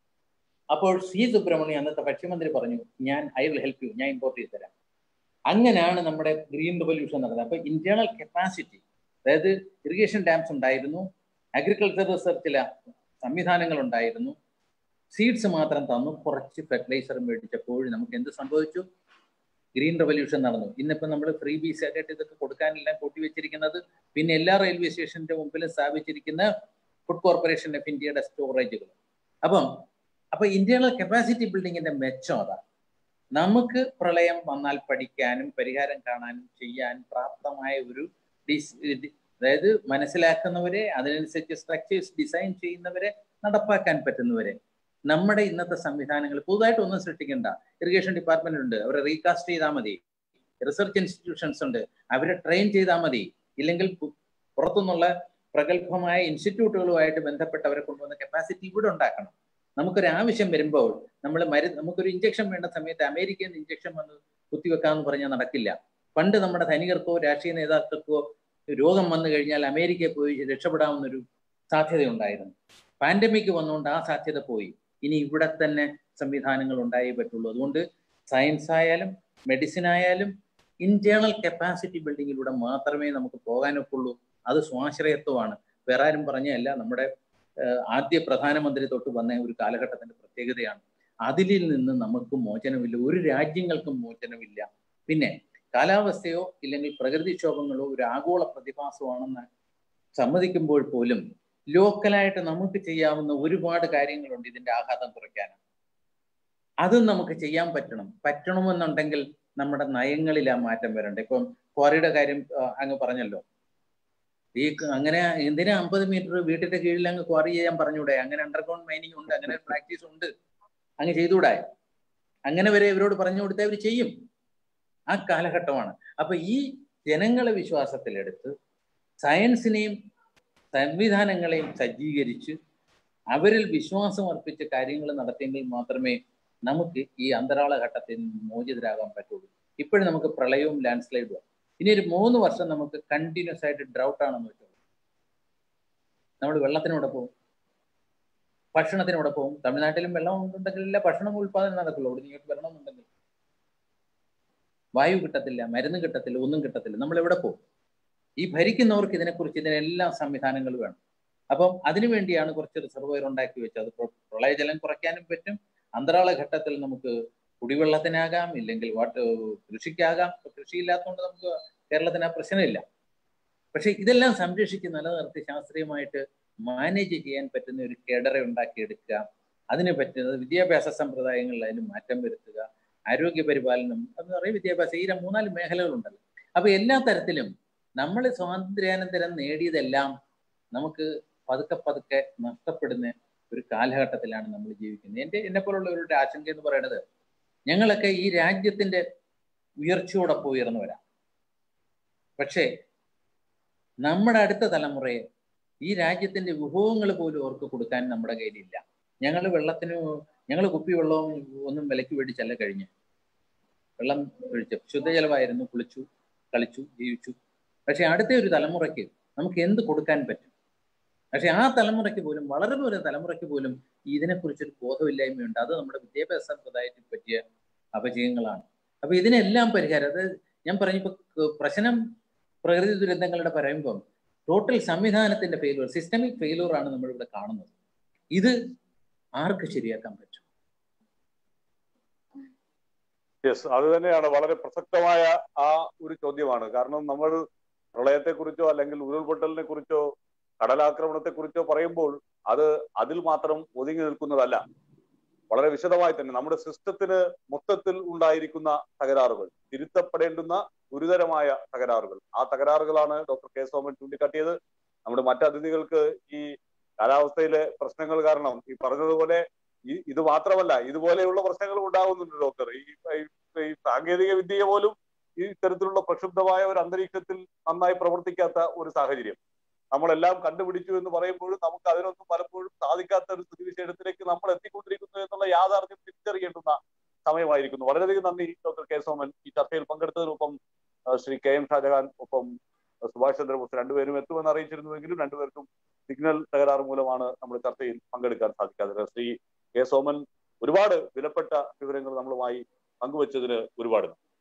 അപ്പോൾ സി സുബ്രഹ്മണ്യം അന്നത്തെ ഭക്ഷ്യമന്ത്രി പറഞ്ഞു ഞാൻ ഐ വിൽ ഹെൽപ്പ് യു ഞാൻ ഇമ്പോർട്ട് ചെയ്ത് തരാം അങ്ങനെയാണ് നമ്മുടെ ഗ്രീൻ റിവല്യൂഷൻ നടന്നത് അപ്പൊ ഇന്റേണൽ കപ്പാസിറ്റി അതായത് ഇറിഗേഷൻ ഡാംസ് ഉണ്ടായിരുന്നു അഗ്രികൾച്ചർ റിസർച്ചിലെ സംവിധാനങ്ങൾ ഉണ്ടായിരുന്നു സീഡ്സ് മാത്രം തന്നു കുറച്ച് ഫെർട്ടിലൈസർ മേടിച്ചപ്പോൾ നമുക്ക് എന്ത് സംഭവിച്ചു ഗ്രീൻ റവല്യൂഷൻ നടന്നു ഇന്നിപ്പോ നമ്മൾ ഫ്രീ ബീസ് ആയിട്ട് ഇതൊക്കെ കൊടുക്കാനെല്ലാം കൂട്ടിവെച്ചിരിക്കുന്നത് പിന്നെ എല്ലാ റെയിൽവേ സ്റ്റേഷന്റെ മുമ്പിലും സ്ഥാപിച്ചിരിക്കുന്ന ഫുഡ് കോർപ്പറേഷൻ ഓഫ് ഇന്ത്യയുടെ സ്റ്റോറേജുകൾ അപ്പം അപ്പൊ ഇന്റേണൽ കപ്പാസിറ്റി ബിൽഡിങ്ങിന്റെ മെച്ചം അതാണ് നമുക്ക് പ്രളയം വന്നാൽ പഠിക്കാനും പരിഹാരം കാണാനും ചെയ്യാൻ പ്രാപ്തമായ ഒരു ഡിസ് അതായത് മനസ്സിലാക്കുന്നവരെ അതിനനുസരിച്ച് സ്ട്രക്ചേഴ്സ് ഡിസൈൻ ചെയ്യുന്നവരെ നടപ്പാക്കാൻ പറ്റുന്നവരെ നമ്മുടെ ഇന്നത്തെ സംവിധാനങ്ങൾ പുതുതായിട്ട് ഒന്നും സൃഷ്ടിക്കണ്ട ഇറിഗേഷൻ ഡിപ്പാർട്ട്മെന്റ് ഉണ്ട് അവരെ റീകാസ്റ്റ് ചെയ്താൽ മതി റിസർച്ച് ഇൻസ്റ്റിറ്റ്യൂഷൻസ് ഉണ്ട് അവരെ ട്രെയിൻ ചെയ്താൽ മതി ഇല്ലെങ്കിൽ പുറത്തുനിന്നുള്ള പ്രഗത്ഭമായ ഇൻസ്റ്റിറ്റ്യൂട്ടുകളുമായിട്ട് ബന്ധപ്പെട്ടവരെ കൊണ്ടുവന്ന കപ്പാസിറ്റി ഇവിടെ ഉണ്ടാക്കണം നമുക്കൊരു ആവശ്യം വരുമ്പോൾ നമ്മൾ മരുന്ന് നമുക്കൊരു ഇഞ്ചക്ഷൻ വേണ്ട സമയത്ത് അമേരിക്കയിൽ നിന്ന് ഇഞ്ചക്ഷൻ വന്ന് കുത്തിവെക്കാമെന്ന് പറഞ്ഞാൽ നടക്കില്ല പണ്ട് നമ്മുടെ ധനികർക്കോ രാഷ്ട്രീയ നേതാക്കൾക്കോ രോഗം വന്നു കഴിഞ്ഞാൽ അമേരിക്കയിൽ പോയി രക്ഷപ്പെടാവുന്നൊരു സാധ്യതയുണ്ടായിരുന്നു പാൻഡമിക് വന്നുകൊണ്ട് ആ സാധ്യത പോയി ഇനി ഇവിടെ തന്നെ സംവിധാനങ്ങൾ ഉണ്ടായേ പറ്റുള്ളൂ അതുകൊണ്ട് സയൻസ് ആയാലും മെഡിസിൻ ആയാലും ഇന്റേണൽ കപ്പാസിറ്റി ബിൽഡിങ്ങിലൂടെ മാത്രമേ നമുക്ക് പോകാനൊക്കുള്ളൂ അത് സ്വാശ്രയത്വമാണ് വേറെ ആരും പറഞ്ഞല്ല നമ്മുടെ ഏഹ്, ആദ്യ പ്രധാനമന്ത്രി തൊട്ട് വന്ന ഒരു കാലഘട്ടത്തിന്റെ പ്രത്യേകതയാണ് അതിൽ നിന്ന് നമുക്ക് മോചനമില്ല ഒരു രാജ്യങ്ങൾക്കും മോചനമില്ല പിന്നെ കാലാവസ്ഥയോ ഇല്ലെങ്കിൽ പ്രകൃതിക്ഷോഭങ്ങളോ ഒരു ആഗോള പ്രതിഭാസമാണെന്ന് സമ്മതിക്കുമ്പോൾ പോലും ലോക്കലായിട്ട് നമുക്ക് ചെയ്യാവുന്ന ഒരുപാട് കാര്യങ്ങളുണ്ട് ഇതിന്റെ ആഘാതം കുറയ്ക്കാൻ അതും നമുക്ക് ചെയ്യാൻ പറ്റണം പറ്റണമെന്നുണ്ടെങ്കിൽ നമ്മുടെ നയങ്ങളിൽ ആ മാറ്റം വരണ്ട ഇപ്പം ക്വാറിയുടെ കാര്യം ആ, അങ്ങ് പറഞ്ഞല്ലോ ഈ ക- അങ്ങനെ എന്തിനാ അമ്പത് മീറ്റർ വീട്ടിന്റെ കീഴിൽ അങ്ങ് ക്വാറി ചെയ്യാൻ പറഞ്ഞൂടെ അങ്ങനെ അണ്ടർഗ്രൗണ്ട് മൈനിങ് ഉണ്ട് അങ്ങനെ പ്രാക്ടീസ് ഉണ്ട് അങ്ങ് ചെയ്തുകൂടെ അങ്ങനെ വരെ ഇവരോട് പറഞ്ഞു കൊടുത്താൽ അവർ ചെയ്യും ആ കാലഘട്ടമാണ് അപ്പൊ ഈ ജനങ്ങളെ വിശ്വാസത്തിലെടുത്ത് സയൻസിനെയും സംവിധാനങ്ങളെയും സജ്ജീകരിച്ച് അവരിൽ വിശ്വാസം അർപ്പിച്ച കാര്യങ്ങൾ നടത്തിയെങ്കിൽ മാത്രമേ നമുക്ക് ഈ അന്തരാള ഘട്ടത്തിൽ നിന്ന് മോചിതരാകാൻ പറ്റുള്ളൂ ഇപ്പോഴും നമുക്ക് പ്രളയവും ലാൻഡ് സ്ലൈഡും ഇനി ഒരു മൂന്ന് വർഷം നമുക്ക് കണ്ടിന്യൂസ് ആയിട്ട് ഡ്രൗട്ട് ആണെന്ന് വെച്ചോളൂ നമ്മൾ വെള്ളത്തിനൂടെ പോകും ഭക്ഷണത്തിനൂടെ പോകും തമിഴ്നാട്ടിലും വെള്ളം ഉണ്ടെങ്കിലല്ല ഭക്ഷണം ഉൽപ്പാദനം നടക്കുള്ളൂ അവിടെ ഇങ്ങോട്ട് വരണമെന്നുണ്ടെങ്കിൽ വായു കിട്ടത്തില്ല മരുന്ന് കിട്ടത്തില്ല ഒന്നും കിട്ടത്തില്ല നമ്മൾ എവിടെ പോകും ഈ ഭരിക്കുന്നവർക്ക് ഇതിനെക്കുറിച്ച് ഇതിനെല്ലാം സംവിധാനങ്ങൾ വേണം അപ്പം അതിനുവേണ്ടിയാണ് കുറച്ച് റിസർവയർ ഉണ്ടാക്കി വെച്ചത് ഇപ്പോൾ പ്രളയജലം കുറയ്ക്കാനും പറ്റും അന്തരാള ഘട്ടത്തിൽ നമുക്ക് കുടിവെള്ളത്തിനാകാം ഇല്ലെങ്കിൽ വാട്ട് കൃഷിക്കാകാം ഇപ്പൊ കൃഷിയില്ലാത്തതുകൊണ്ട് നമുക്ക് കേരളത്തിന് ആ പ്രശ്നമില്ല പക്ഷെ ഇതെല്ലാം സംരക്ഷിച്ച് നിലനിർത്തി ശാസ്ത്രീയമായിട്ട് മാനേജ് ചെയ്യാൻ പറ്റുന്ന ഒരു കേഡറെ ഉണ്ടാക്കിയെടുക്കുക അതിന് പറ്റുന്നത് വിദ്യാഭ്യാസ സമ്പ്രദായങ്ങളിൽ അതിന് മാറ്റം വരുത്തുക ആരോഗ്യ പരിപാലനം എന്ന് പറയും വിദ്യാഭ്യാസം ഈ ര- മൂന്നാല് മേഖലകളുണ്ടല്ലോ അപ്പൊ എല്ലാ തരത്തിലും നമ്മൾ സ്വാതന്ത്ര്യാനന്തരം നേടിയതെല്ലാം നമുക്ക് പതുക്കെ പതുക്കെ നഷ്ടപ്പെടുന്ന ഒരു കാലഘട്ടത്തിലാണ് നമ്മൾ ജീവിക്കുന്നത് എൻ്റെ എന്നെ പോലുള്ളവരുടെ ആശങ്ക എന്ന് പറയുന്നത് ഞങ്ങളൊക്കെ ഈ രാജ്യത്തിന്റെ ഉയർച്ചയോടൊപ്പം ഉയർന്നവരാ പക്ഷേ നമ്മുടെ അടുത്ത തലമുറയെ ഈ രാജ്യത്തിന്റെ വിഭവങ്ങൾ പോലും അവർക്ക് കൊടുക്കാൻ നമ്മുടെ കയ്യിലില്ല ഞങ്ങൾ വെള്ളത്തിന് ഞങ്ങൾ കുപ്പി വെള്ളവും ഒന്നും വിലക്ക് മേടിച്ചല്ല കഴിഞ്ഞ് വെള്ളം ഒഴിച്ചു ശുദ്ധജലമായിരുന്നു കുളിച്ചു കളിച്ചു ജീവിച്ചു പക്ഷെ അടുത്ത ഒരു തലമുറയ്ക്ക് നമുക്ക് എന്ത് കൊടുക്കാൻ പറ്റും പക്ഷെ ആ തലമുറയ്ക്ക് പോലും വളരെ പോലെ തലമുറയ്ക്ക് പോലും ഇതിനെക്കുറിച്ചൊരു ബോധമില്ലായ്മയുണ്ട് അത് നമ്മുടെ വിദ്യാഭ്യാസ സമ്പ്രദായത്തിൽ പറ്റിയ അപജയങ്ങളാണ് അപ്പൊ ഇതിനെല്ലാം പരിഹാരം അത് ഞാൻ പറഞ്ഞപ്പോ പ്രശ്നം പ്രകൃതി ദുരന്തങ്ങളുടെ പറയുമ്പം ടോട്ടൽ സംവിധാനത്തിന്റെ ഫെയിലൂർ സിസ്റ്റമിക് ഫെയിലൂർ ആണ് നമ്മൾ ഇവിടെ കാണുന്നത് ഇത് ആർക്ക് ശരിയാക്കാൻ പറ്റും യെസ് അത് തന്നെയാണ് വളരെ പ്രസക്തമായ ആ ഒരു ചോദ്യമാണ് കാരണം നമ്മൾ പ്രളയത്തെക്കുറിച്ചോ അല്ലെങ്കിൽ ഉരുൾപൊട്ടലിനെ കുറിച്ചോ കടലാക്രമണത്തെ കുറിച്ചോ പറയുമ്പോൾ അത് അതിൽ മാത്രം ഒതുങ്ങി നിൽക്കുന്നതല്ല വളരെ വിശദമായി തന്നെ നമ്മുടെ സിസ്റ്റത്തിന് മൊത്തത്തിൽ ഉണ്ടായിരിക്കുന്ന തകരാറുകൾ തിരുത്തപ്പെടേണ്ടുന്ന ഗുരുതരമായ തകരാറുകൾ ആ തകരാറുകളാണ് ഡോക്ടർ കെ സോമൻ ചൂണ്ടിക്കാട്ടിയത് നമ്മുടെ മറ്റ് അതിഥികൾക്ക് ഈ കാലാവസ്ഥയിലെ പ്രശ്നങ്ങൾ കാരണം ഈ പറഞ്ഞതുപോലെ ഈ ഇത് മാത്രമല്ല ഇതുപോലെയുള്ള പ്രശ്നങ്ങളും ഉണ്ടാകുന്നുണ്ട് ഡോക്ടർ ഈ ഈ സാങ്കേതിക വിദ്യ പോലും ഈ ഇത്തരത്തിലുള്ള പ്രക്ഷുബ്ധമായ ഒരു അന്തരീക്ഷത്തിൽ നന്നായി പ്രവർത്തിക്കാത്ത ഒരു സാഹചര്യം നമ്മളെല്ലാം കണ്ടുപിടിച്ചു എന്ന് പറയുമ്പോഴും നമുക്ക് അതിനൊന്നും പലപ്പോഴും സാധിക്കാത്ത ഒരു സ്ഥിതിവിശേഷത്തിലേക്ക് നമ്മൾ എത്തിക്കൊണ്ടിരിക്കുന്നു എന്നുള്ള യാഥാർത്ഥ്യം തിരിച്ചറിയേണ്ടുന്ന സമയമായിരിക്കുന്നു വളരെയധികം നന്ദി ഡോക്ടർ കെ സോമൻ ഈ ചർച്ചയിൽ പങ്കെടുത്തതിനൊപ്പം ശ്രീ കെ എം ഷാജഹാൻ ഒപ്പം സുഭാഷ് ചന്ദ്രബോസ് രണ്ടുപേരും എത്തുമെന്ന് അറിയിച്ചിരുന്നുവെങ്കിലും രണ്ടുപേർക്കും സിഗ്നൽ തകരാറ് മൂലമാണ് നമ്മൾ ചർച്ചയിൽ പങ്കെടുക്കാൻ സാധിക്കാത്തത് ശ്രീ കെ സോമൻ ഒരുപാട് വിലപ്പെട്ട വിവരങ്ങൾ നമ്മളുമായി പങ്കുവച്ചതിന് ഒരുപാട് നന്ദി